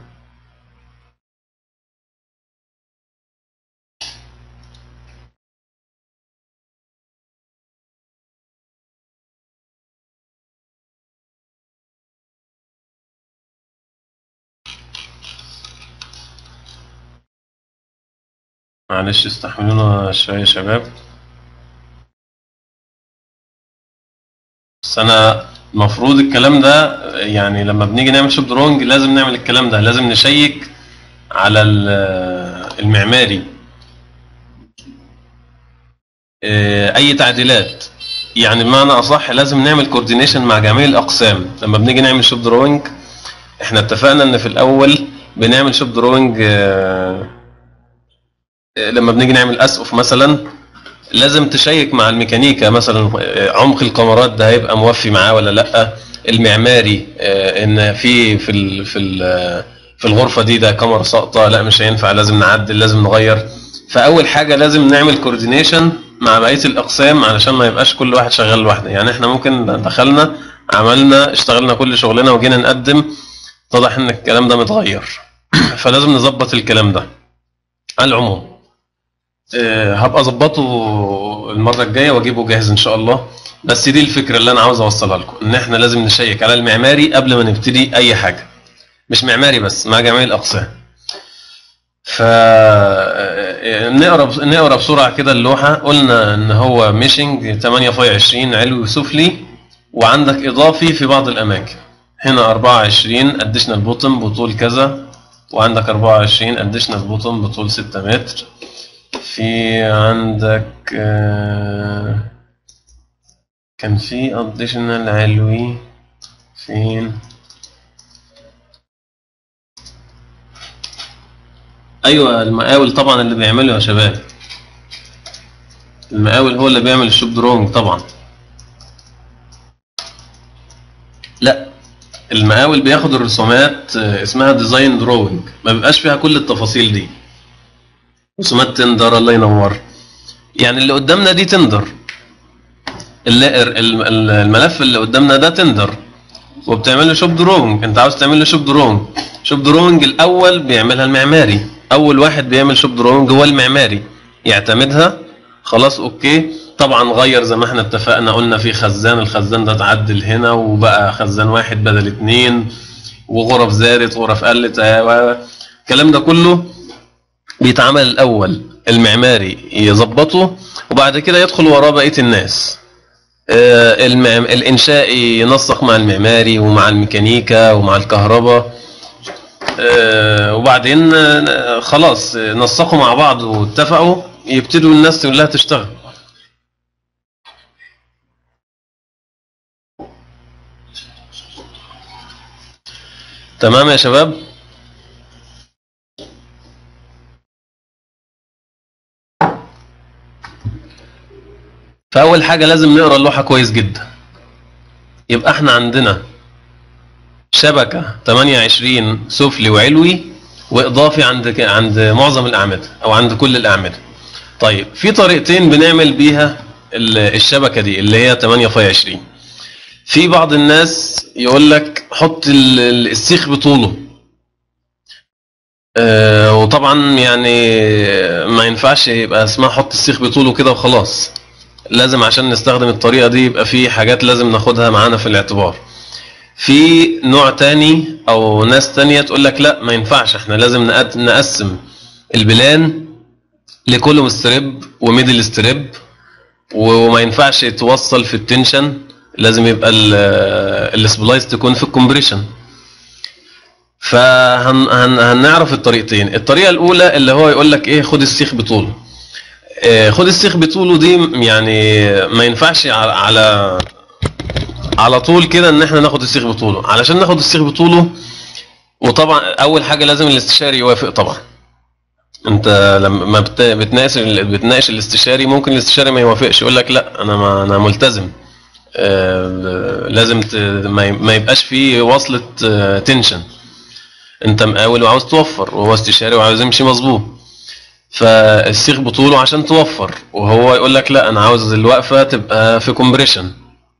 معلش استحملونا شوية يا شباب بس انا المفروض الكلام ده يعني لما بنيجي نعمل شوب درونج لازم نعمل الكلام ده لازم نشيك على ال- المعماري آه، اي تعديلات يعني بمعنى اصح لازم نعمل كوردينيشن مع جميع الاقسام لما بنيجي نعمل شوب دروينج احنا اتفقنا ان في الاول بنعمل شوب دروينج آه، آه، لما بنيجي نعمل اسقف مثلا لازم تشيك مع الميكانيكا مثلا آه، عمق الكاميرات ده هيبقى موفي معاه ولا لا المعماري آه، ان في في ال في ال آه، في الغرفه دي ده كاميرا ساقطه لا مش هينفع لازم نعدل لازم نغير فاول حاجه لازم نعمل كوردينيشن مع بقيه الاقسام علشان ما يبقاش كل واحد شغال لوحده يعني احنا ممكن دخلنا عملنا اشتغلنا كل شغلنا وجينا نقدم اتضح ان الكلام ده متغير فلازم نظبط الكلام ده على العموم آه، هبقى اظبطه المره الجايه واجيبه جاهز ان شاء الله بس دي الفكره اللي انا عاوز اوصلها لكم ان احنا لازم نشيك على المعماري قبل ما نبتدي اي حاجه مش معماري بس مع جميع الاقسام ف نقرا نقرا بسرعه كده اللوحه قلنا ان هو ميشنج 8 في 20 علوي وسفلي وعندك اضافي في بعض الاماكن هنا 24 اديشنال بوتم بطول كذا وعندك 24 اديشنال بوتم بطول 6 متر في عندك آه، كان في اديشنال علوي فين ايوه المقاول طبعا اللي بيعمله يا شباب المقاول هو اللي بيعمل الشوب درونج طبعا لا المقاول بياخد الرسومات آه، اسمها ديزاين دروينج ما بيبقاش فيها كل التفاصيل دي رسومات تندر الله ينور يعني اللي قدامنا دي تندر اللي ال- ال- الملف اللي قدامنا ده تندر وبتعمل له شوب درونج انت عاوز تعمل له شوب درونج شوب درونج الاول بيعملها المعماري اول واحد بيعمل شوب درونج هو المعماري يعتمدها خلاص اوكي طبعا غير زي ما احنا اتفقنا قلنا في خزان الخزان ده اتعدل هنا وبقى خزان واحد بدل اتنين وغرف زادت غرف قلت آه، و- الكلام ده كله بيتعمل الاول المعماري يظبطه وبعد كده يدخل وراه بقيه الناس آه، المعم... الانشائي ينسق مع المعماري ومع الميكانيكا ومع الكهرباء آه، وبعدين آه، خلاص آه، نسقوا مع بعض واتفقوا يبتدوا الناس كلها تشتغل تمام يا شباب فأول حاجة لازم نقرا اللوحة كويس جدا يبقى احنا عندنا شبكة 28 سفلي وعلوي وإضافي عند عند معظم الأعمدة أو عند كل الأعمدة. طيب في طريقتين بنعمل بيها ال- الشبكة دي اللي هي 8 في 20. في بعض الناس يقول لك حط ال- ال- السيخ بطوله. آه، وطبعا يعني ما ينفعش يبقى اسمها حط السيخ بطوله كده وخلاص. لازم عشان نستخدم الطريقة دي يبقى في حاجات لازم ناخدها معانا في الاعتبار. في نوع تاني او ناس تانية تقول لك لا ما ينفعش احنا لازم نقد- نقسم البلان لكولوم ستريب وميدل ستريب وما ينفعش يتوصل في التنشن لازم يبقى ال- السبلايس تكون في الكومبريشن فهنعرف الطريقتين الطريقه الاولى اللي هو يقول لك ايه خد السيخ بطوله آه، خد السيخ بطوله دي يعني ما ينفعش على على على طول كده ان احنا ناخد السيخ بطوله علشان ناخد السيخ بطوله وطبعا اول حاجه لازم الاستشاري يوافق طبعا انت لما ما بت- بتناقش بتناقش الاستشاري ممكن الاستشاري ما يوافقش يقول لك لا انا ما انا ملتزم آه، لازم ت- ما ي- ما يبقاش فيه وصلة آه، تنشن انت مقاول وعاوز توفر وهو استشاري وعاوز يمشي مظبوط فالسيخ بطوله عشان توفر وهو يقول لك لا انا عاوز الوقفه تبقى في كومبريشن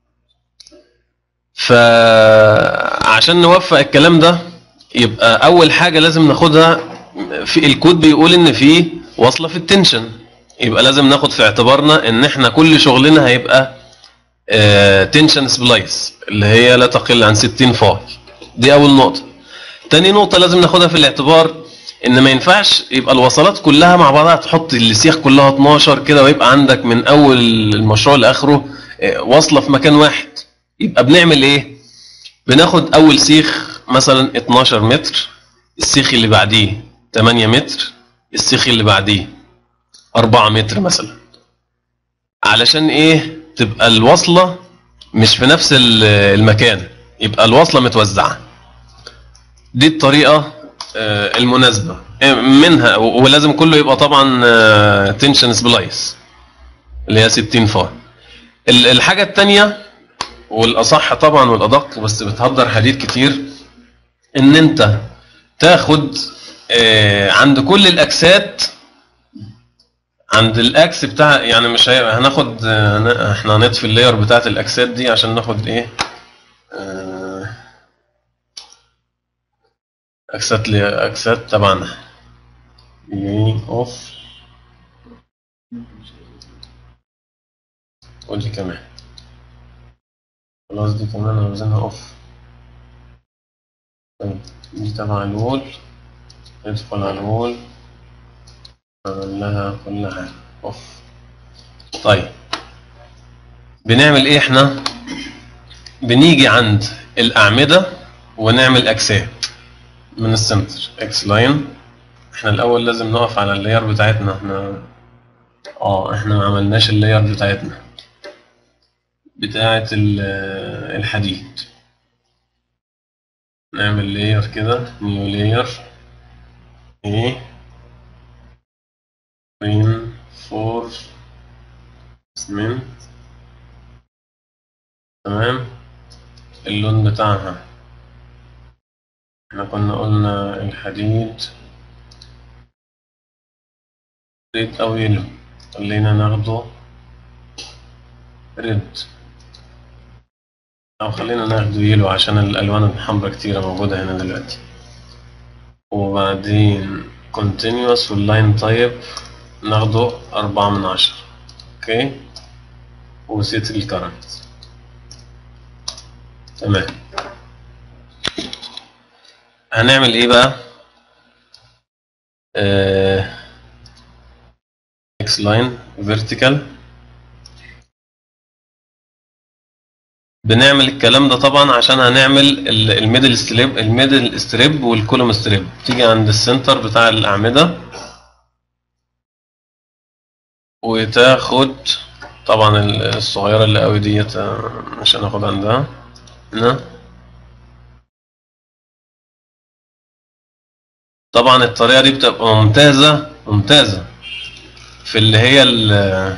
فعشان نوفق الكلام ده يبقى اول حاجه لازم ناخدها في الكود بيقول ان في واصله في التنشن يبقى لازم ناخد في اعتبارنا ان احنا كل شغلنا هيبقى تنشن سبلايس اللي هي لا تقل عن 60 فاي دي اول نقطه تاني نقطه لازم ناخدها في الاعتبار ان ما ينفعش يبقى الوصلات كلها مع بعضها تحط السياخ كلها 12 كده ويبقى عندك من اول المشروع لاخره آه، واصله في مكان واحد يبقى بنعمل ايه بناخد اول سيخ مثلا 12 متر السيخ اللي بعديه 8 متر السيخ اللي بعديه 4 متر مثلا علشان ايه تبقى الوصلة مش في نفس ال- المكان يبقى الوصلة متوزعة دي الطريقة آه، المناسبة آه، منها و- ولازم كله يبقى طبعا تنشن سبلايس اللي هي 60 فار ال- الحاجة التانية والأصح طبعا والأدق بس بتهدر حديد كتير إن أنت تاخد آه، عند كل الأكسات عند الاكس بتاع يعني مش هي... هناخد آه، ن- احنا هنطفي اللاير بتاعت الاكسات دي عشان ناخد ايه آه، اكسات لي اكسات تبعنا اوف ودي كمان خلاص دي كمان عاوزينها اوف طيب دي تبع الوول ندخل على الوول نعمل لها كل حاجة اوف طيب بنعمل ايه احنا بنيجي عند الاعمدة ونعمل اكسات من السنتر اكس لاين احنا الاول لازم نقف على اللاير بتاعتنا احنا اه احنا ما عملناش اللاير بتاعتنا بتاعة ال- الحديد نعمل لاير كده نيو لاير ايه بين فور سمنت تمام اللون بتاعها احنا كنا قلنا الحديد ريد او يلو خلينا ناخده ريد او خلينا ناخده يلو عشان الالوان الحمراء كتيرة موجودة هنا دلوقتي وبعدين continuous واللاين تايب ناخده أربعة من عشرة اوكي وسيت الكرنت تمام هنعمل ايه بقى اكس لاين فيرتيكال بنعمل الكلام ده طبعا عشان هنعمل ال- الميدل ستريب الميدل ستريب والكولوم ستريب تيجي عند السنتر بتاع الأعمدة وتاخد طبعا ال- الصغيرة اللي قوي ديت آه، مش هناخد عندها هنا طبعا الطريقة دي بتبقى ممتازة ممتازة في اللي هي ال-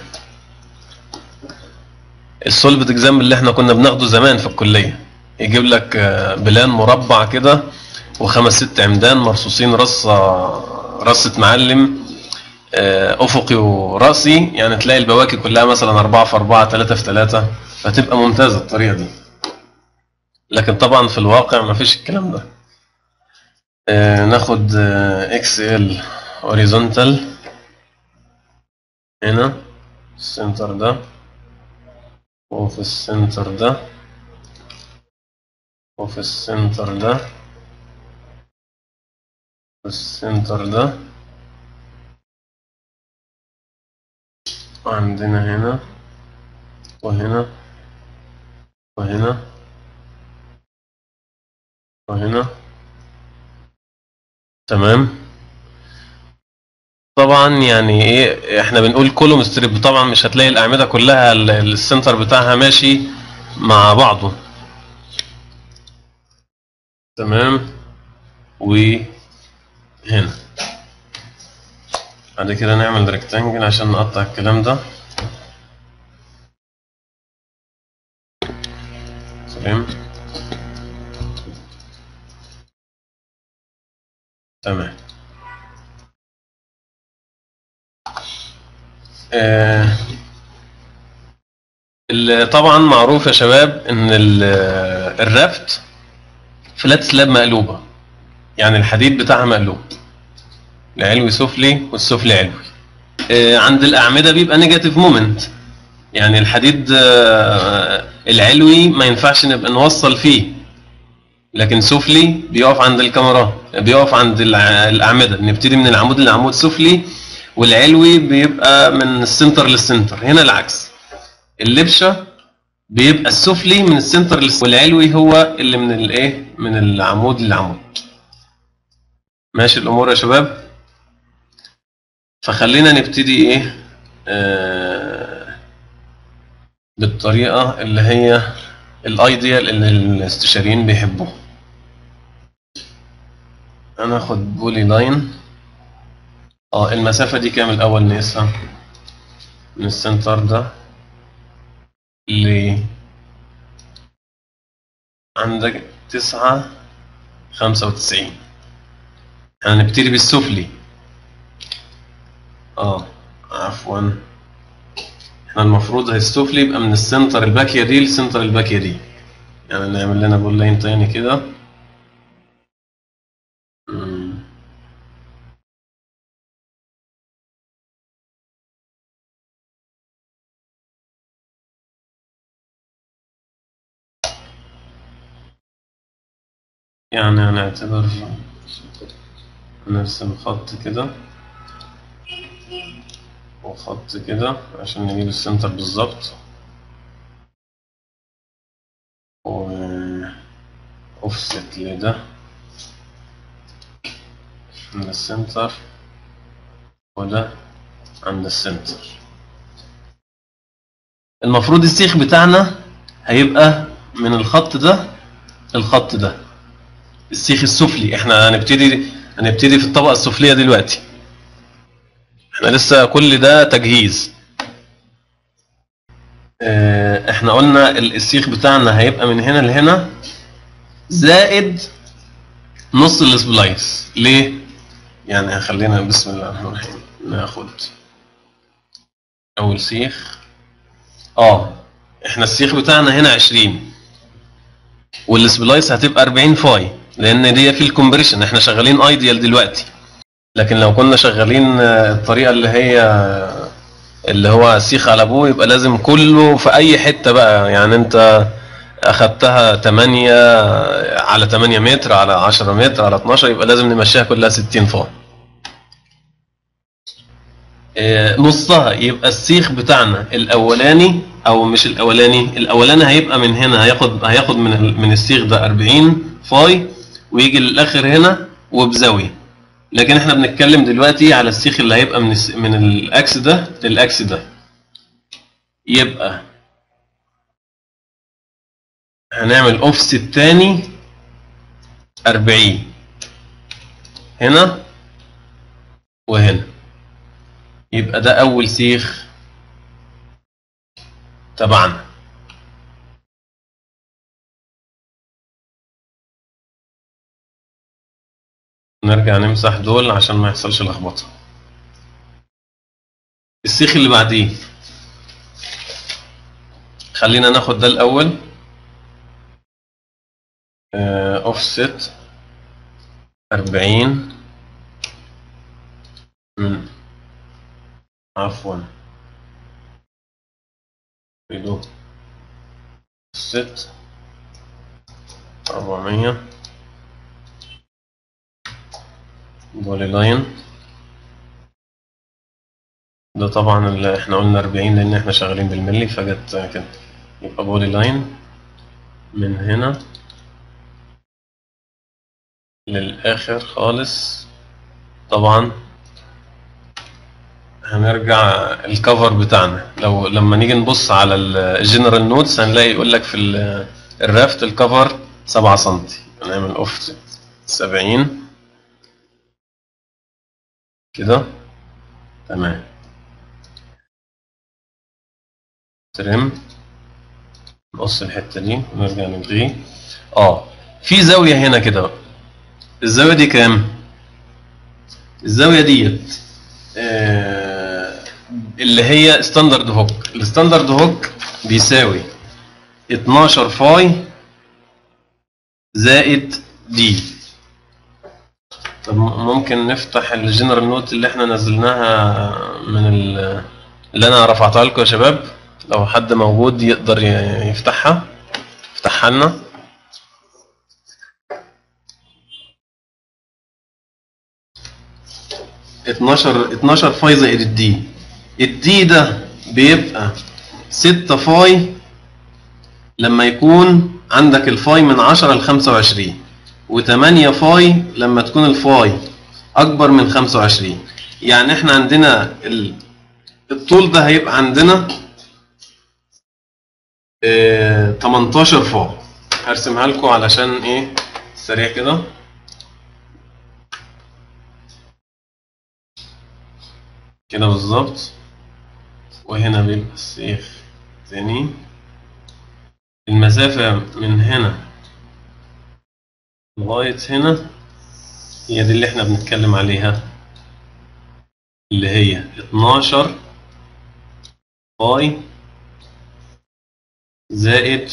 السولفد اكزام اللي احنا كنا بناخده زمان في الكلية يجيب لك آه، بلان مربع كده وخمس ست عمدان مرصوصين رصة رصة معلم آه، افقي وراسي يعني تلاقي البواكي كلها مثلا أربعة في أربعة ثلاثة في ثلاثة فتبقى ممتازة الطريقة دي لكن طبعا في الواقع ما فيش الكلام ده آه، ناخد اكس ال هوريزونتال هنا السنتر ده وفي السنتر ده وفي السنتر ده في السنتر ده عندنا هنا وهنا وهنا وهنا تمام طبعا يعني ايه احنا بنقول كولوم ستريب طبعا مش هتلاقي الاعمده كلها ال- السنتر بتاعها ماشي مع بعضه تمام وهنا بعد كده نعمل ريكتانجل عشان نقطع الكلام ده تمام تمام آه، ال- طبعا معروف يا شباب ان ال- الرافت فلات سلاب مقلوبه يعني الحديد بتاعها مقلوب العلوي سفلي والسفلي علوي آه، عند الاعمده بيبقى نيجاتيف مومنت يعني الحديد آه، العلوي ما ينفعش نبقى نوصل فيه لكن سفلي بيقف عند الكاميرات بيقف عند الع- الاعمده نبتدي من العمود للعمود سفلي والعلوي بيبقى من السنتر للسنتر هنا العكس اللبشه بيبقى السفلي من السنتر للس- والعلوي هو اللي من الايه من العمود للعمود ماشي الامور يا شباب فخلينا نبتدي ايه آه بالطريقه اللي هي الايديال اللي الاستشاريين بيحبوها انا اخد بولي لاين اه المسافه دي كام الاول نقيسها من السنتر ده ل عندك تسعة خمسة وتسعين هنبتدي بالسفلي اه عفوا احنا المفروض السفلي يبقى من السنتر الباكية دي لسنتر الباكية دي يعني نعمل لنا بول لاين تاني كده مم. يعني هنعتبر نرسم خط كده وخط كده عشان نجيب السنتر بالظبط و اوفست لده من السنتر وده عند السنتر المفروض السيخ بتاعنا هيبقى من الخط ده الخط ده السيخ السفلي احنا هنبتدي هنبتدي في الطبقة السفلية دلوقتي احنا لسه كل ده تجهيز اه، احنا قلنا ال- السيخ بتاعنا هيبقى من هنا لهنا زائد نص السبلايس ليه؟ يعني خلينا بسم الله الرحمن الرحيم ناخد اول سيخ اه احنا السيخ بتاعنا هنا 20 والسبلايس هتبقى 40 فاي لان دي في الكومبريشن احنا شغالين ايديال دلوقتي لكن لو كنا شغالين آه، الطريقه اللي هي اللي هو سيخ على ابوه يبقى لازم كله في اي حته بقى يعني انت اخدتها 8 على 8 متر على 10 متر على 12 يبقى لازم نمشيها كلها 60 فاي آه، نصها يبقى السيخ بتاعنا الاولاني او مش الاولاني الاولاني هيبقى من هنا هياخد هياخد من ال- من السيخ ده 40 فاي ويجي للاخر هنا وبزاويه لكن احنا بنتكلم دلوقتي على السيخ اللي هيبقى من الس- من الاكس ده للاكس ده يبقى هنعمل اوفست تاني 40 هنا وهنا يبقى ده اول سيخ تبعنا نرجع نمسح دول عشان ما يحصلش لخبطه السيخ اللي بعديه خلينا ناخد ده الاول اوفست 40 من عفوا ريدو ست أربعمية بولي لاين ده طبعا اللي احنا قلنا أربعين لأن احنا شغالين بالملي فجت كده يبقى بولي لاين من هنا للآخر خالص طبعا هنرجع الكفر بتاعنا لو لما نيجي نبص على الجنرال نوتس هنلاقي يقول لك في ال- الرافت الكفر 7 سم هنعمل اوف 70 كده تمام ترم نقص الحته دي ونرجع نلغيه اه في زاويه هنا كده بقى الزاويه دي كام الزاويه ديت آه، اللي هي ستاندرد هوك الستاندرد هوك بيساوي 12 فاي زائد دي طب م- ممكن نفتح الجنرال نوت اللي احنا نزلناها من ال- اللي انا رفعتها لكم يا شباب لو حد موجود يقدر ي- يفتحها افتحها لنا اتناشر اتناشر فاي زائد الدي الدي ده بيبقى ستة فاي لما يكون عندك الفاي من 10 ل 25 و8 فاي لما تكون الفاي اكبر من 25 يعني احنا عندنا ال- الطول ده هيبقى عندنا اه 18 فاي هرسمها لكم علشان ايه سريع كده كده بالظبط وهنا بيبقى السيخ تاني المسافة من هنا لغاية هنا هي دي اللي احنا بنتكلم عليها اللي هي 12 باي زائد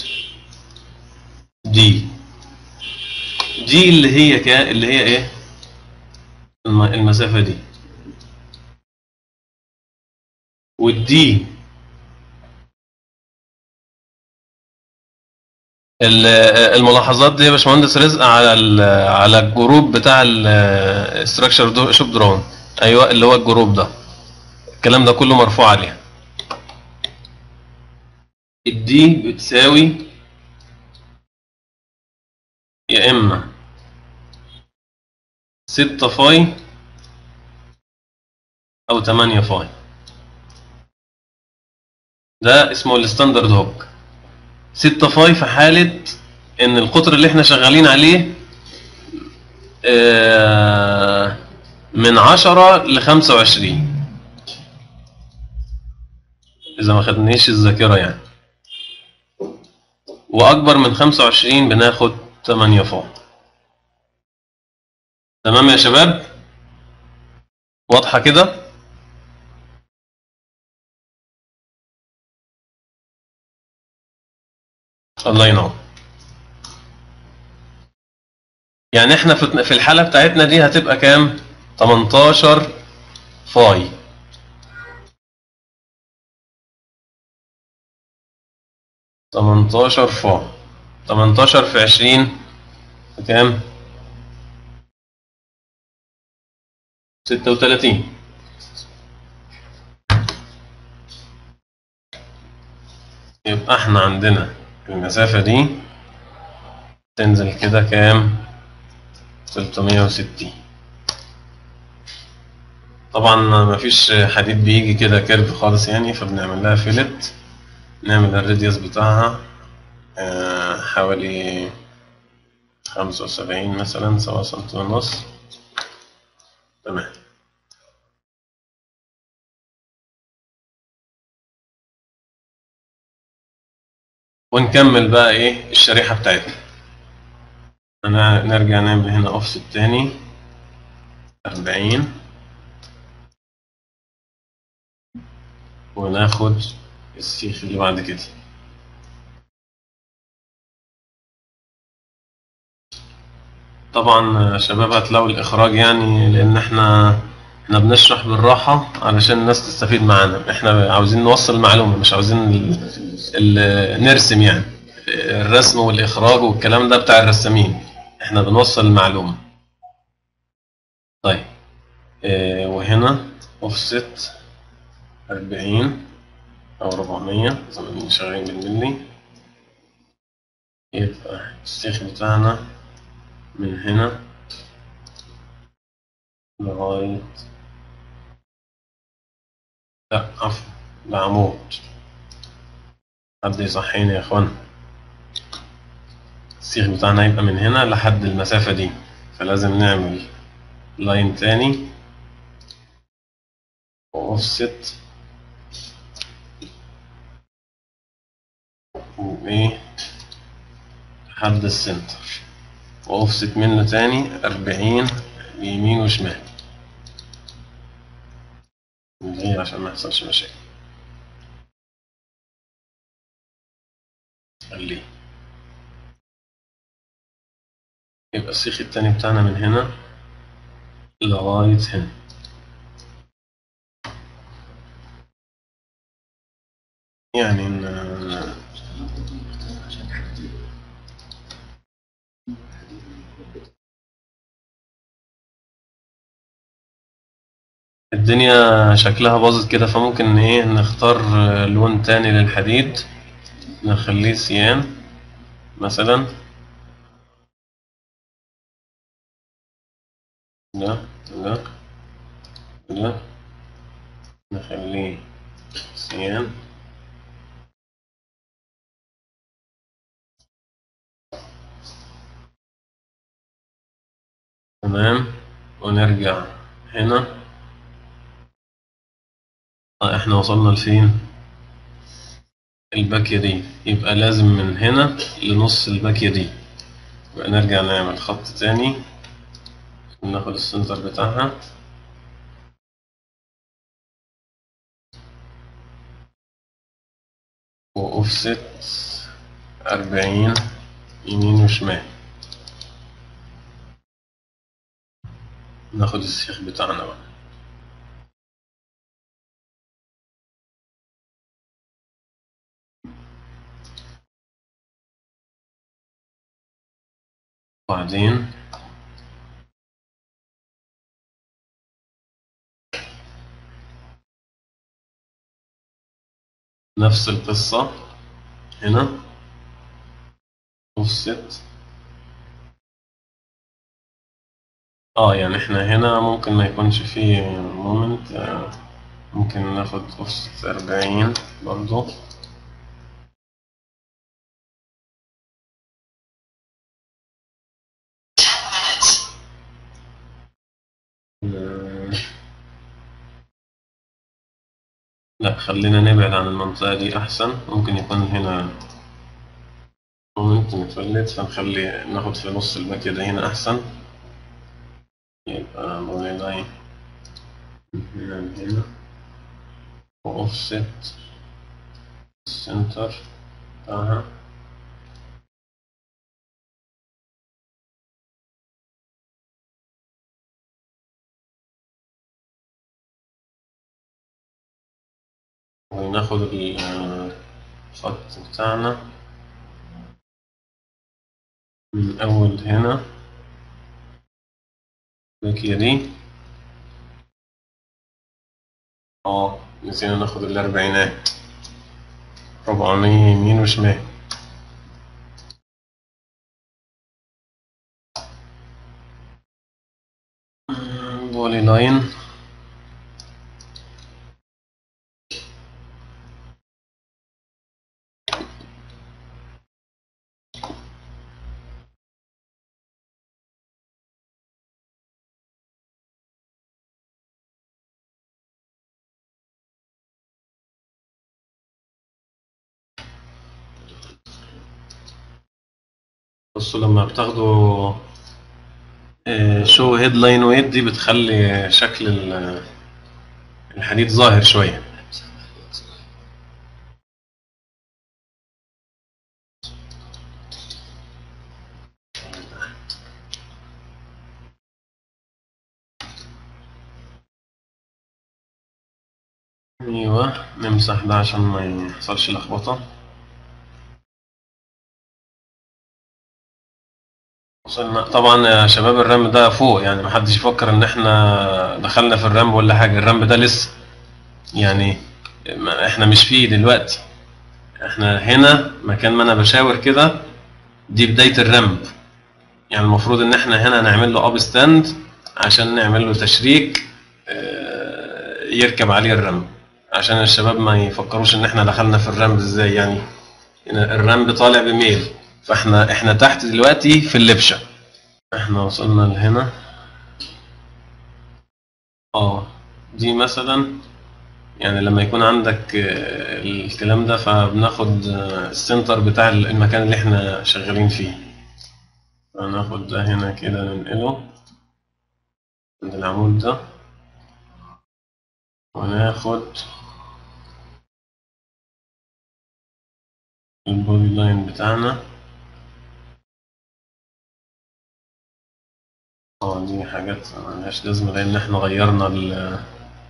دي دي اللي هي كا اللي هي ايه الم- المسافة دي والدي ال- الملاحظات دي يا باشمهندس رزق على ال- على الجروب بتاع الاستراكشر شوب درون ايوه اللي هو الجروب ده الكلام ده كله مرفوع عليه الدي بتساوي يا اما 6 فاي او 8 فاي ده اسمه الستاندرد هوك 6 فاي في حالة ان القطر اللي احنا شغالين عليه آه، من 10 ل 25 اذا ما خدنيش الذاكرة يعني واكبر من 25 بناخد 8 فاي تمام يا شباب واضحة كده الله ينور يعني احنا في في الحالة بتاعتنا دي هتبقى كام 18 فاي تمنتاشر فا تمنتاشر في عشرين بكام؟ ستة وتلاتين يبقى احنا عندنا المسافة دي تنزل كده كام؟ تلتمية وستين طبعا مفيش حديد بيجي كده كيرف خالص يعني فبنعمل لها فيلت نعمل الراديوس بتاعها آه، حوالي خمسة وسبعين مثلا سبعة سنتي ونص تمام ونكمل بقى ايه الشريحة بتاعتنا أنا نرجع نعمل هنا اوفست تاني أربعين وناخد السيخ اللي بعد كده طبعا يا شباب هتلاقوا الإخراج يعني لأن احنا احنا بنشرح بالراحة علشان الناس تستفيد معانا احنا عاوزين نوصل معلومة مش عاوزين ال... ال... نرسم يعني الرسم والإخراج والكلام ده بتاع الرسامين احنا بنوصل المعلومة طيب اه وهنا اوفست 40 أو 400 زي ما بنقول شغالين بالملي يبقى السيخ بتاعنا من هنا لغاية لا عفوا ده عمود حد يصحيني يا اخوان السيخ بتاعنا يبقى من هنا لحد المسافة دي فلازم نعمل لاين تاني وأوفست وإيه لحد السنتر وأوفست منه تاني أربعين يمين وشمال ليه عشان ما يحصلش مشاكل خليه يبقى السيخ التاني بتاعنا من هنا لغاية هنا يعني إن- الدنيا شكلها باظت كده فممكن ايه نختار لون تاني للحديد نخليه سيان مثلا ده ده ده نخليه سيان تمام ونرجع هنا آه، احنا وصلنا لفين الباكية دي يبقى لازم من هنا لنص الباكية دي يبقى نرجع نعمل خط تاني ناخد السنتر بتاعها وأوفست أربعين يمين وشمال ناخد السيخ بتاعنا بقى وبعدين نفس القصة هنا offset اه يعني احنا هنا ممكن ما يكونش فيه مومنت ممكن ناخد offset أربعين برضو آه، لا خلينا نبعد عن المنطقة دي أحسن ممكن يكون هنا مومنت متولد فنخلي ناخد في نص الباكية ده هنا أحسن يبقى بولي لاين هنا هنا وأوفست السنتر بتاعها وناخد الخط بتاعنا من أول هنا الباكية دي اه نسينا ناخد الأربعينات ربعمية يمين وشمال بولي لاين بصوا لما بتاخدوا شو هيدلاين ويت دي بتخلي شكل ال- الحديد ظاهر شوية ايوه نمسح ده عشان ما يحصلش لخبطة وصلنا طبعا يا شباب الرمب ده فوق يعني محدش يفكر ان احنا دخلنا في الرمب ولا حاجة الرمب ده لسه يعني ما- احنا مش فيه دلوقتي احنا هنا مكان ما انا بشاور كده دي بداية الرمب يعني المفروض ان احنا هنا نعمل له اب ستاند عشان نعمل له تشريك آه، يركب عليه الرمب عشان الشباب ما يفكروش ان احنا دخلنا في الرمب ازاي يعني هنا الرمب طالع بميل فاحنا احنا تحت دلوقتي في اللبشه احنا وصلنا لهنا اه دي مثلا يعني لما يكون عندك آه، الكلام ده فبناخد آه، السنتر بتاع المكان اللي احنا شغالين فيه فناخد ده هنا كده ننقله عند العمود ده وناخد البودي لاين بتاعنا اه دي حاجات ملهاش لازمة لأن احنا غيرنا ال-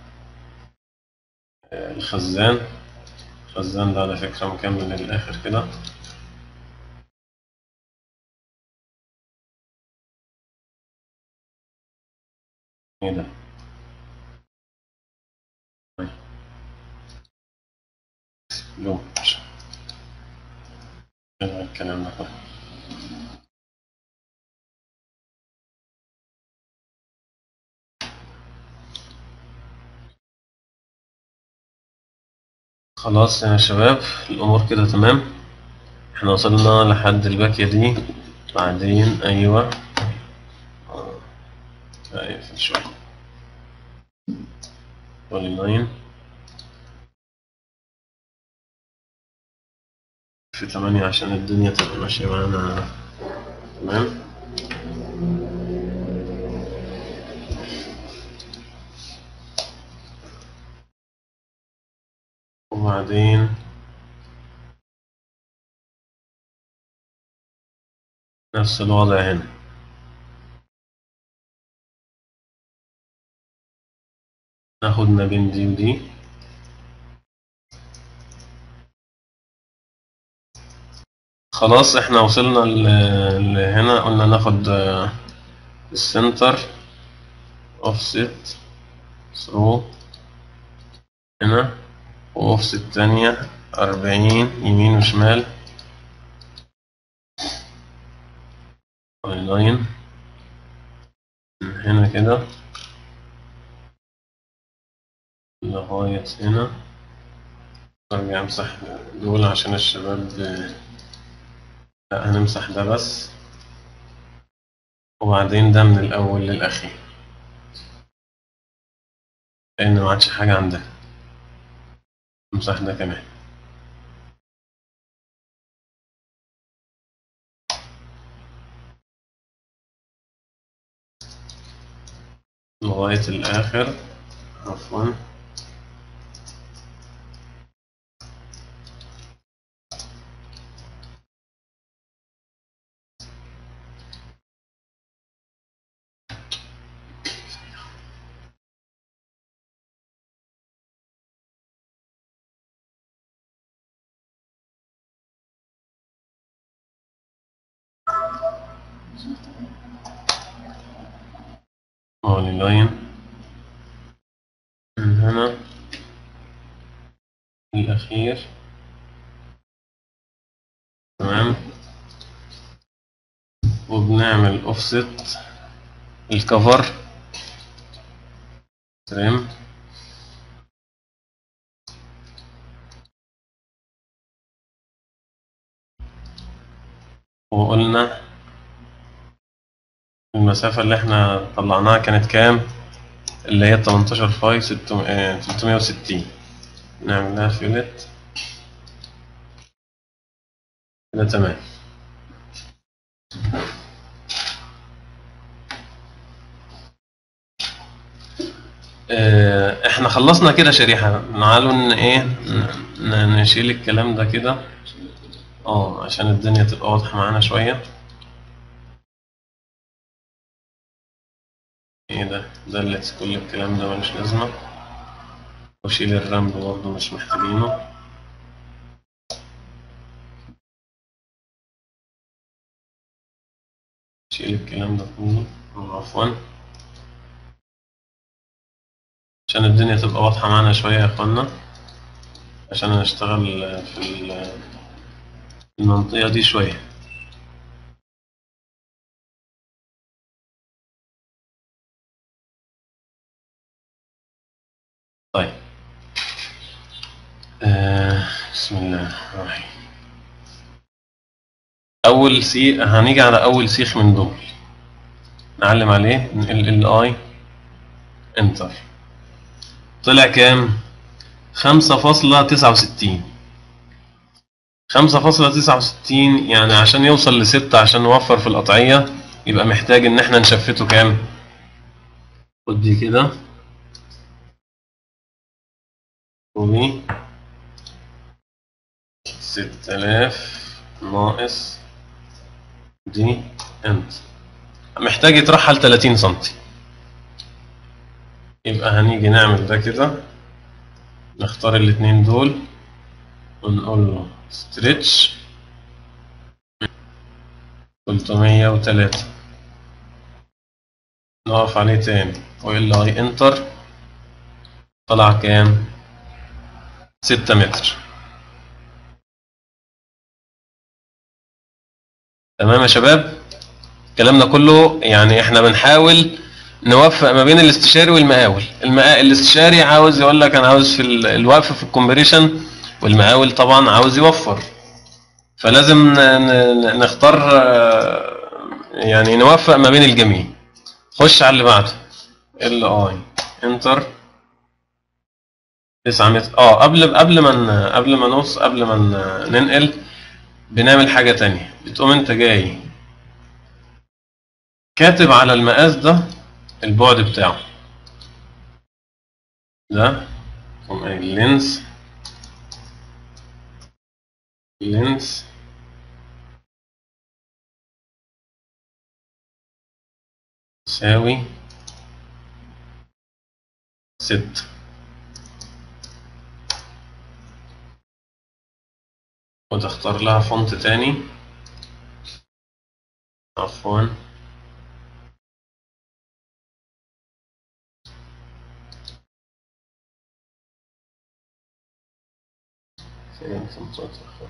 الخزان الخزان ده على فكرة مكمل للآخر كده ايه ده طيب. لو إيه الكلام ده كله خلاص يا شباب الأمور كده تمام احنا وصلنا لحد الباكية دي بعدين أيوة آه، اقفل شوية بولي لاين في تمانية عشان الدنيا تبقى ماشية معانا تمام وبعدين نفس الوضع هنا ناخد ما بين دي ودي خلاص احنا وصلنا ل- لهنا قلنا ناخد آه، السنتر اوفست ثرو هنا واوفست تانية أربعين يمين وشمال لاين من هنا كده لغاية هنا ارجع امسح دول عشان الشباب لا هنمسح ده بس وبعدين ده من الأول للأخير لأن ما عادش حاجة عندنا امسح ده كمان لغاية الآخر عفوا بولي لاين من هنا الأخير تمام وبنعمل اوفست الكفر تمام وقلنا المسافة اللي احنا طلعناها كانت كام؟ اللي هي 18 فاي 360 نعمل لها فيلت كده تمام اه، احنا خلصنا كده شريحة تعالوا ان ايه ن- نشيل الكلام ده كده اه عشان الدنيا تبقى واضحة معانا شوية ايه ده دلت كل الكلام ده ملوش لازمة وشيل الرمل برضه مش محتاجينه شيل الكلام ده كله أو عفوا عشان الدنيا تبقى واضحة معانا شوية يا اخوانا عشان نشتغل في ال- في المنطقة دي شوية طيب آه بسم الله الرحمن الرحيم أول سي هنيجي على أول سيخ من دول نعلم عليه ال ال اي انتر طلع كام؟ خمسة فاصلة تسعة وستين خمسة فاصلة تسعة وستين يعني عشان يوصل لستة عشان نوفر في القطعية يبقى محتاج إن احنا نشفته كام؟ خد دي كده ودي ستة آلاف ناقص دي انت محتاج يترحل 30 سنتي يبقى هنيجي نعمل ده كده نختار الاتنين دول ونقول له ستريتش 303 نقف عليه تاني ويقول اي انتر طلع كام 6 متر تمام يا شباب الكلام ده كله يعني احنا بنحاول نوفق ما بين الاستشاري والمقاول المقا... الاستشاري عاوز يقول لك انا عاوز في ال- الوقف في الكومبريشن والمقاول طبعا عاوز يوفر فلازم ن... ن... نختار آه، يعني نوفق ما بين الجميع خش على اللي بعده ال اي انتر 9 متر اه قبل قبل ما ن- قبل ما نوص قبل ما ن- ننقل بنعمل حاجة تانية بتقوم انت جاي كاتب على المقاس ده البعد بتاعه ده تقوم قايل لينس لينس تساوي ستة وتختار لها فونت تاني عفوا فين فونتات أخرى؟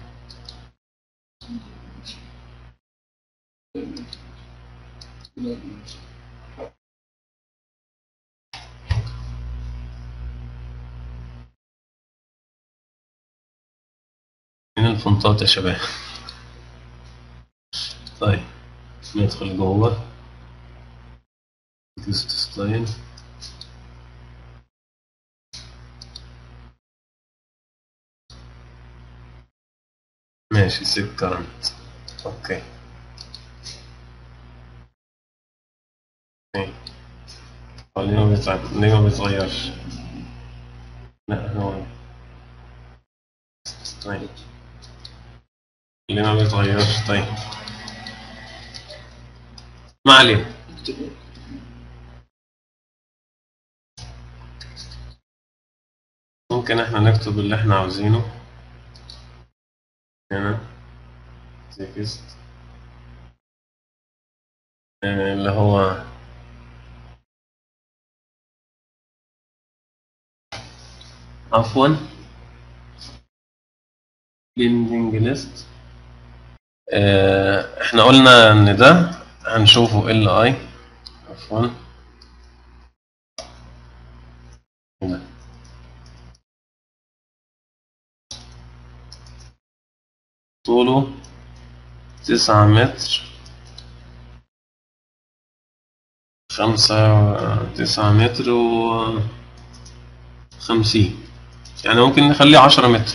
فين الفونتات يا شباب طيب ندخل جوه تكست ستايل ماشي سيب كرنت اوكي اوكي هو ليه ما بيتع- ليه ما بيتغيرش لا هو طيب ليه ما بيتغيرش طيب ما علينا ممكن احنا نكتب اللي احنا عاوزينه هنا تكست آه، اللي هو عفوا بيندنج ليست احنا قلنا ان ده هنشوفه ال اي عفوا هنا طوله تسعة متر خمسة تسعة متر و خمسين يعني ممكن نخليه عشرة متر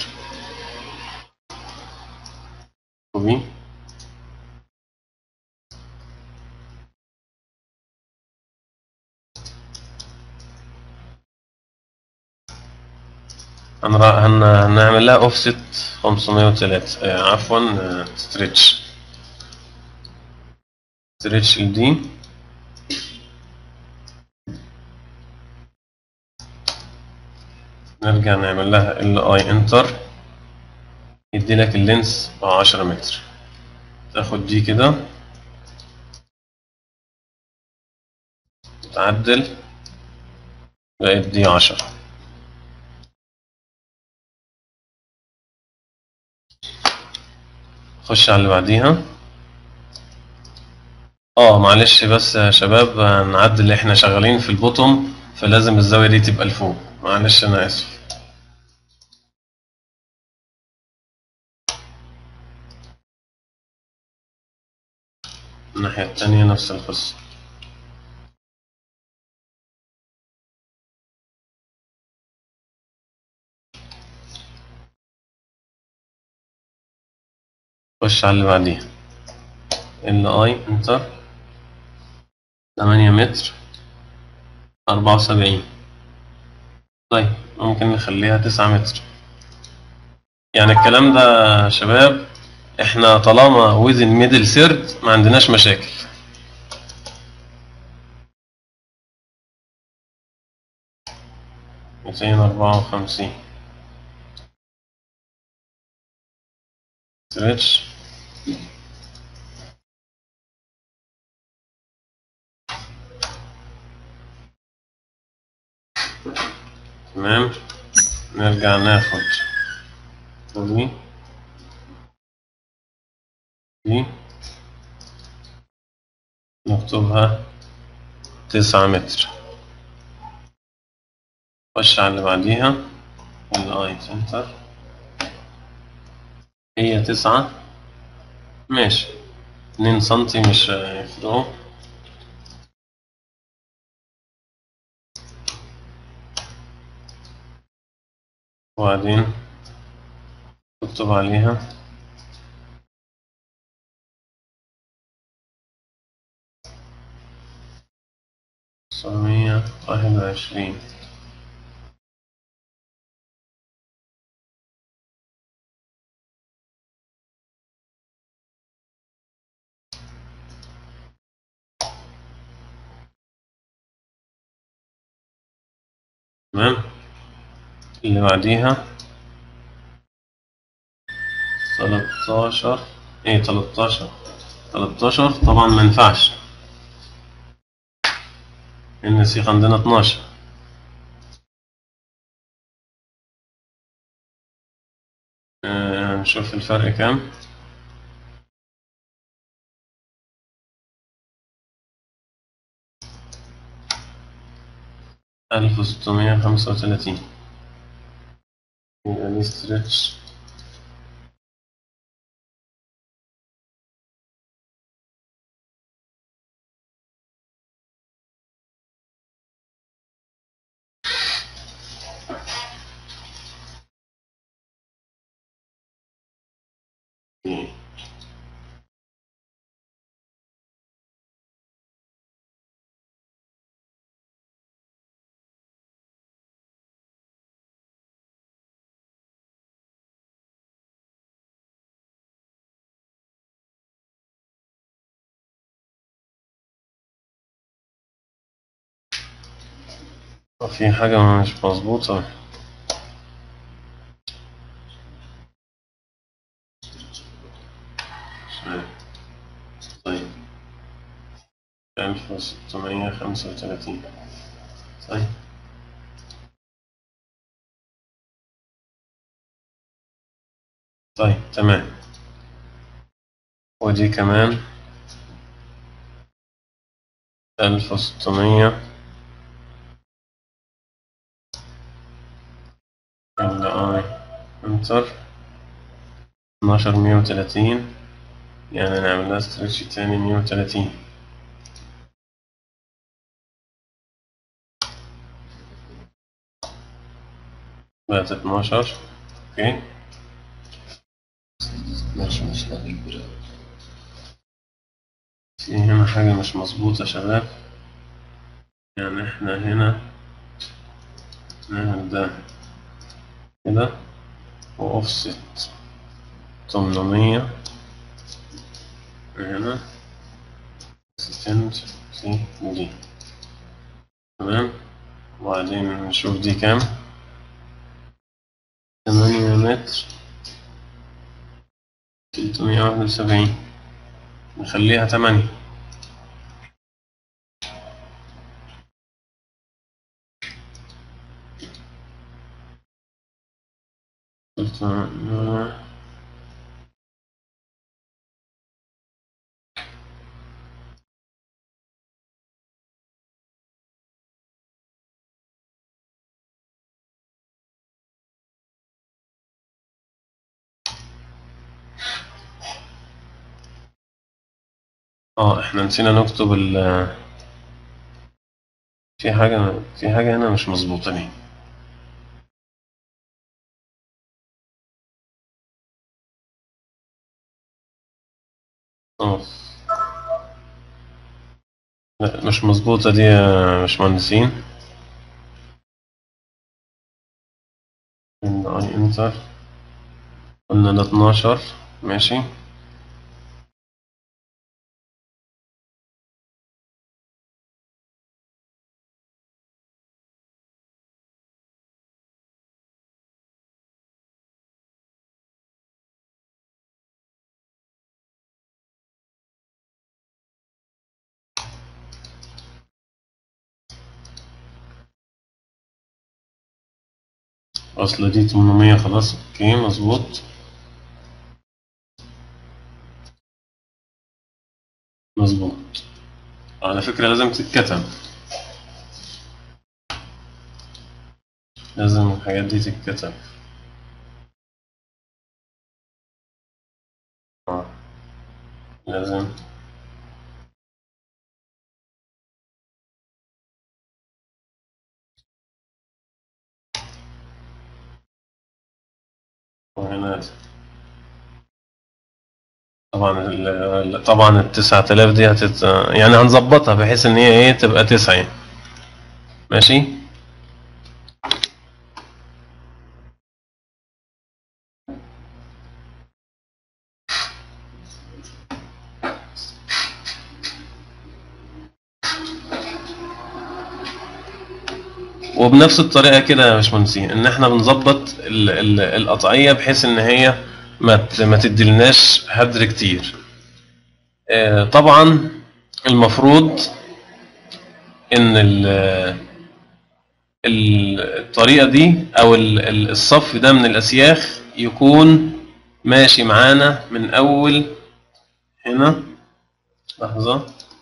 طبيعي هنرا- هن... هنعمل لها اوفست 503 آه، عفوا ستريتش ستريتش دي نرجع نعمل لها ال اي انتر يدي لك اللينس ب 10 متر تاخد دي كده تعدل بقت دي 10 خش على اللي بعديها اه معلش بس يا شباب هنعدل احنا شغالين في البوتوم فلازم الزاوية دي تبقى لفوق معلش انا اسف الناحية التانية نفس القصة خش على اللي بعديها ال اي انتر 8 متر 74 طيب ممكن نخليها 9 متر يعني الكلام ده يا شباب احنا طالما وزن ميدل سيرد ما عندناش مشاكل ميتين أربعة وخمسين سويتش تمام نرجع ناخد دي دي نكتبها تسعة متر خش على اللي بعديها الاي سنتر هي تسعة ماشي اتنين سنتي مش هيفرقوا وبعدين اكتب عليها تسعمية واحد وعشرين تمام اللي بعديها تلاتاشر ايه تلاتاشر تلاتاشر طبعا ما ينفعش لأن السيخ عندنا اتناشر آه، نشوف الفرق كام ألف وستمية خمسة وتلاتين يبقى دي ستريتش في حاجة مش مظبوطة طيب ألف وستمية خمسة وتلاتين طيب طيب تمام ودي كمان ألف وستمية ال اي انتر اتناشر مية وتلاتين يعني نعمل لها ستريتش تاني مية وتلاتين بقت اتناشر اوكي ماشي مش في هنا حاجة مش مظبوطة يا شباب يعني احنا هنا نعمل ده كده وأوفست تمنمية هنا أسيستنت سي دي تمام وبعدين نشوف دي كام تمانية متر تلتمية واحد وسبعين نخليها تمانية تلتمية اه احنا نسينا نكتب ال في حاجة في حاجة هنا مش مظبوطة ليه اه لا مش مظبوطة دي يا باشمهندسين اي انتر قلنا ده اتناشر ماشي أصل دي تمنمية خلاص أوكي مظبوط مظبوط على فكرة لازم تتكتب لازم الحاجات دي تتكتب آه. لازم وهنا طبعا ال طبعا ال 9000 دي هتت يعني هنظبطها بحيث ان هي ايه تبقى تسعة ماشي وبنفس الطريقه كده يا باشمهندسين ان احنا بنظبط ال- ال- القطعيه بحيث ان هي ما ت- ما تديلناش هدر كتير آه، طبعا المفروض ان ال- ال- الطريقه دي او ال- ال- الصف ده من الاسياخ يكون ماشي معانا من اول هنا لحظه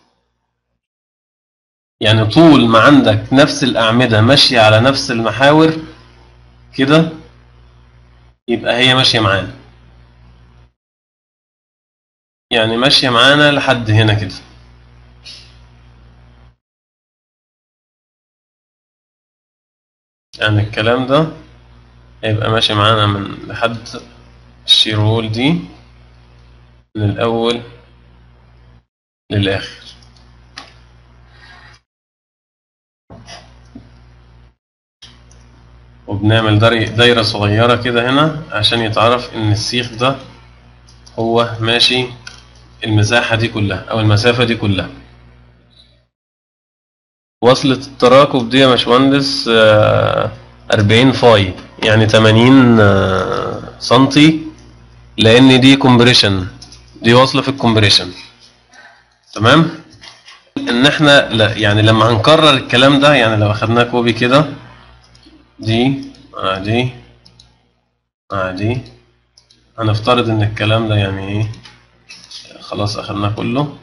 يعني طول ما عندك نفس الأعمدة ماشية على نفس المحاور كده يبقى هي ماشية معانا يعني ماشية معانا لحد هنا كده يعني الكلام ده هيبقى ماشي معانا من لحد الشيرول دي من الأول للآخر وبنعمل داري- دايرة صغيرة كده هنا عشان يتعرف إن السيخ ده هو ماشي المساحة دي كلها أو المسافة دي كلها وصلة التراكب دي يا باشمهندس آه، 40 فاي يعني 80 آه، سنتي لأن دي كومبريشن دي واصلة في الكومبريشن تمام إن إحنا لا يعني لما هنكرر الكلام ده يعني لو أخدناه كوبي كده دي مع دي مع دي هنفترض ان الكلام ده يعني ايه خلاص اخدناه كله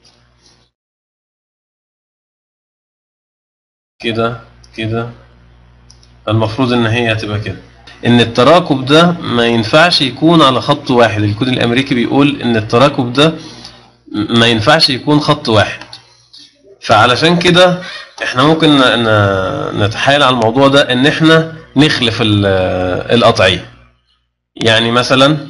كده كده المفروض ان هي هتبقى كده ان التراكب ده ما ينفعش يكون على خط واحد الكود الامريكي بيقول ان التراكب ده ما ينفعش يكون خط واحد فعلشان كده احنا ممكن ن- ن- نتحايل على الموضوع ده ان احنا نخلف ال- القطعية يعني مثلا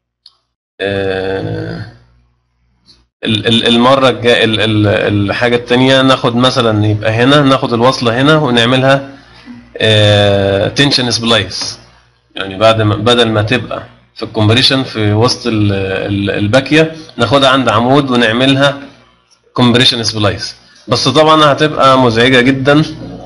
آه، ال- ال- المرة الجاية ال- ال- الحاجة التانية ناخد مثلا يبقى هنا ناخد الوصلة هنا ونعملها تنشن سبلايس يعني بعد ما بدل ما تبقى في الكومبريشن في وسط ال- ال- الباكية ناخدها عند عمود ونعملها كومبريشن سبلايس بس طبعا هتبقى مزعجة جدا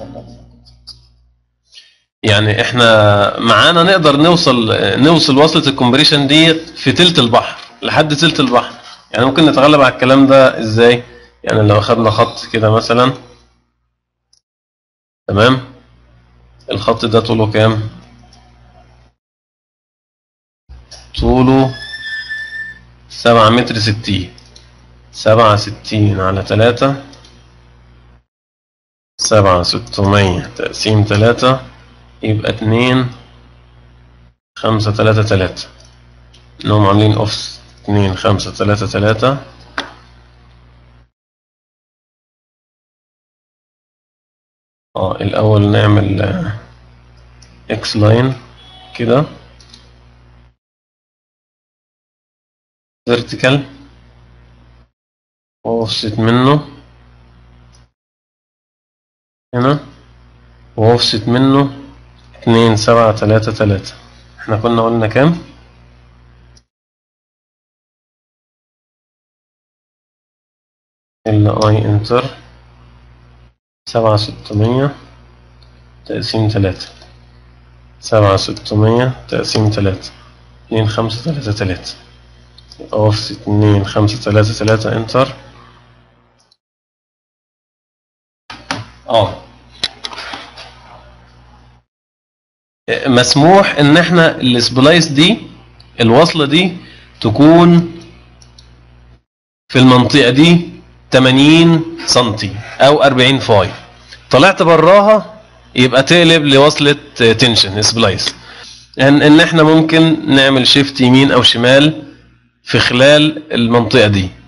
يعني احنا معانا نقدر نوصل نوصل وصلة الكومبريشن دي في تلت البحر لحد تلت البحر يعني ممكن نتغلب على الكلام ده ازاي يعني لو اخدنا خط كده مثلا تمام الخط ده طوله كام طوله سبعة متر ستين سبعة ستين على تلاتة سبعة ستمية تقسيم تلاتة يبقى اتنين خمسة تلاتة تلاتة انهم عاملين اوفس اتنين خمسة تلاتة تلاتة اه الاول نعمل اكس لاين كده فيرتيكال واوفست منه هنا واوفست منه اتنين سبعة تلاتة تلاتة احنا كنا قلنا كام؟ ال اي انتر سبعة ستمية تقسيم تلاتة سبعة ستمية تقسيم تلاتة اتنين خمسة تلاتة تلاتة يبقى اوفست اتنين خمسة تلاتة تلاتة انتر اه مسموح ان احنا السبلايس دي الوصلة دي تكون في المنطقة دي 80 سنتي او 40 فاي طلعت براها يبقى تقلب لوصلة تنشن سبلايس ان ان احنا ممكن نعمل شيفت يمين او شمال في خلال المنطقة دي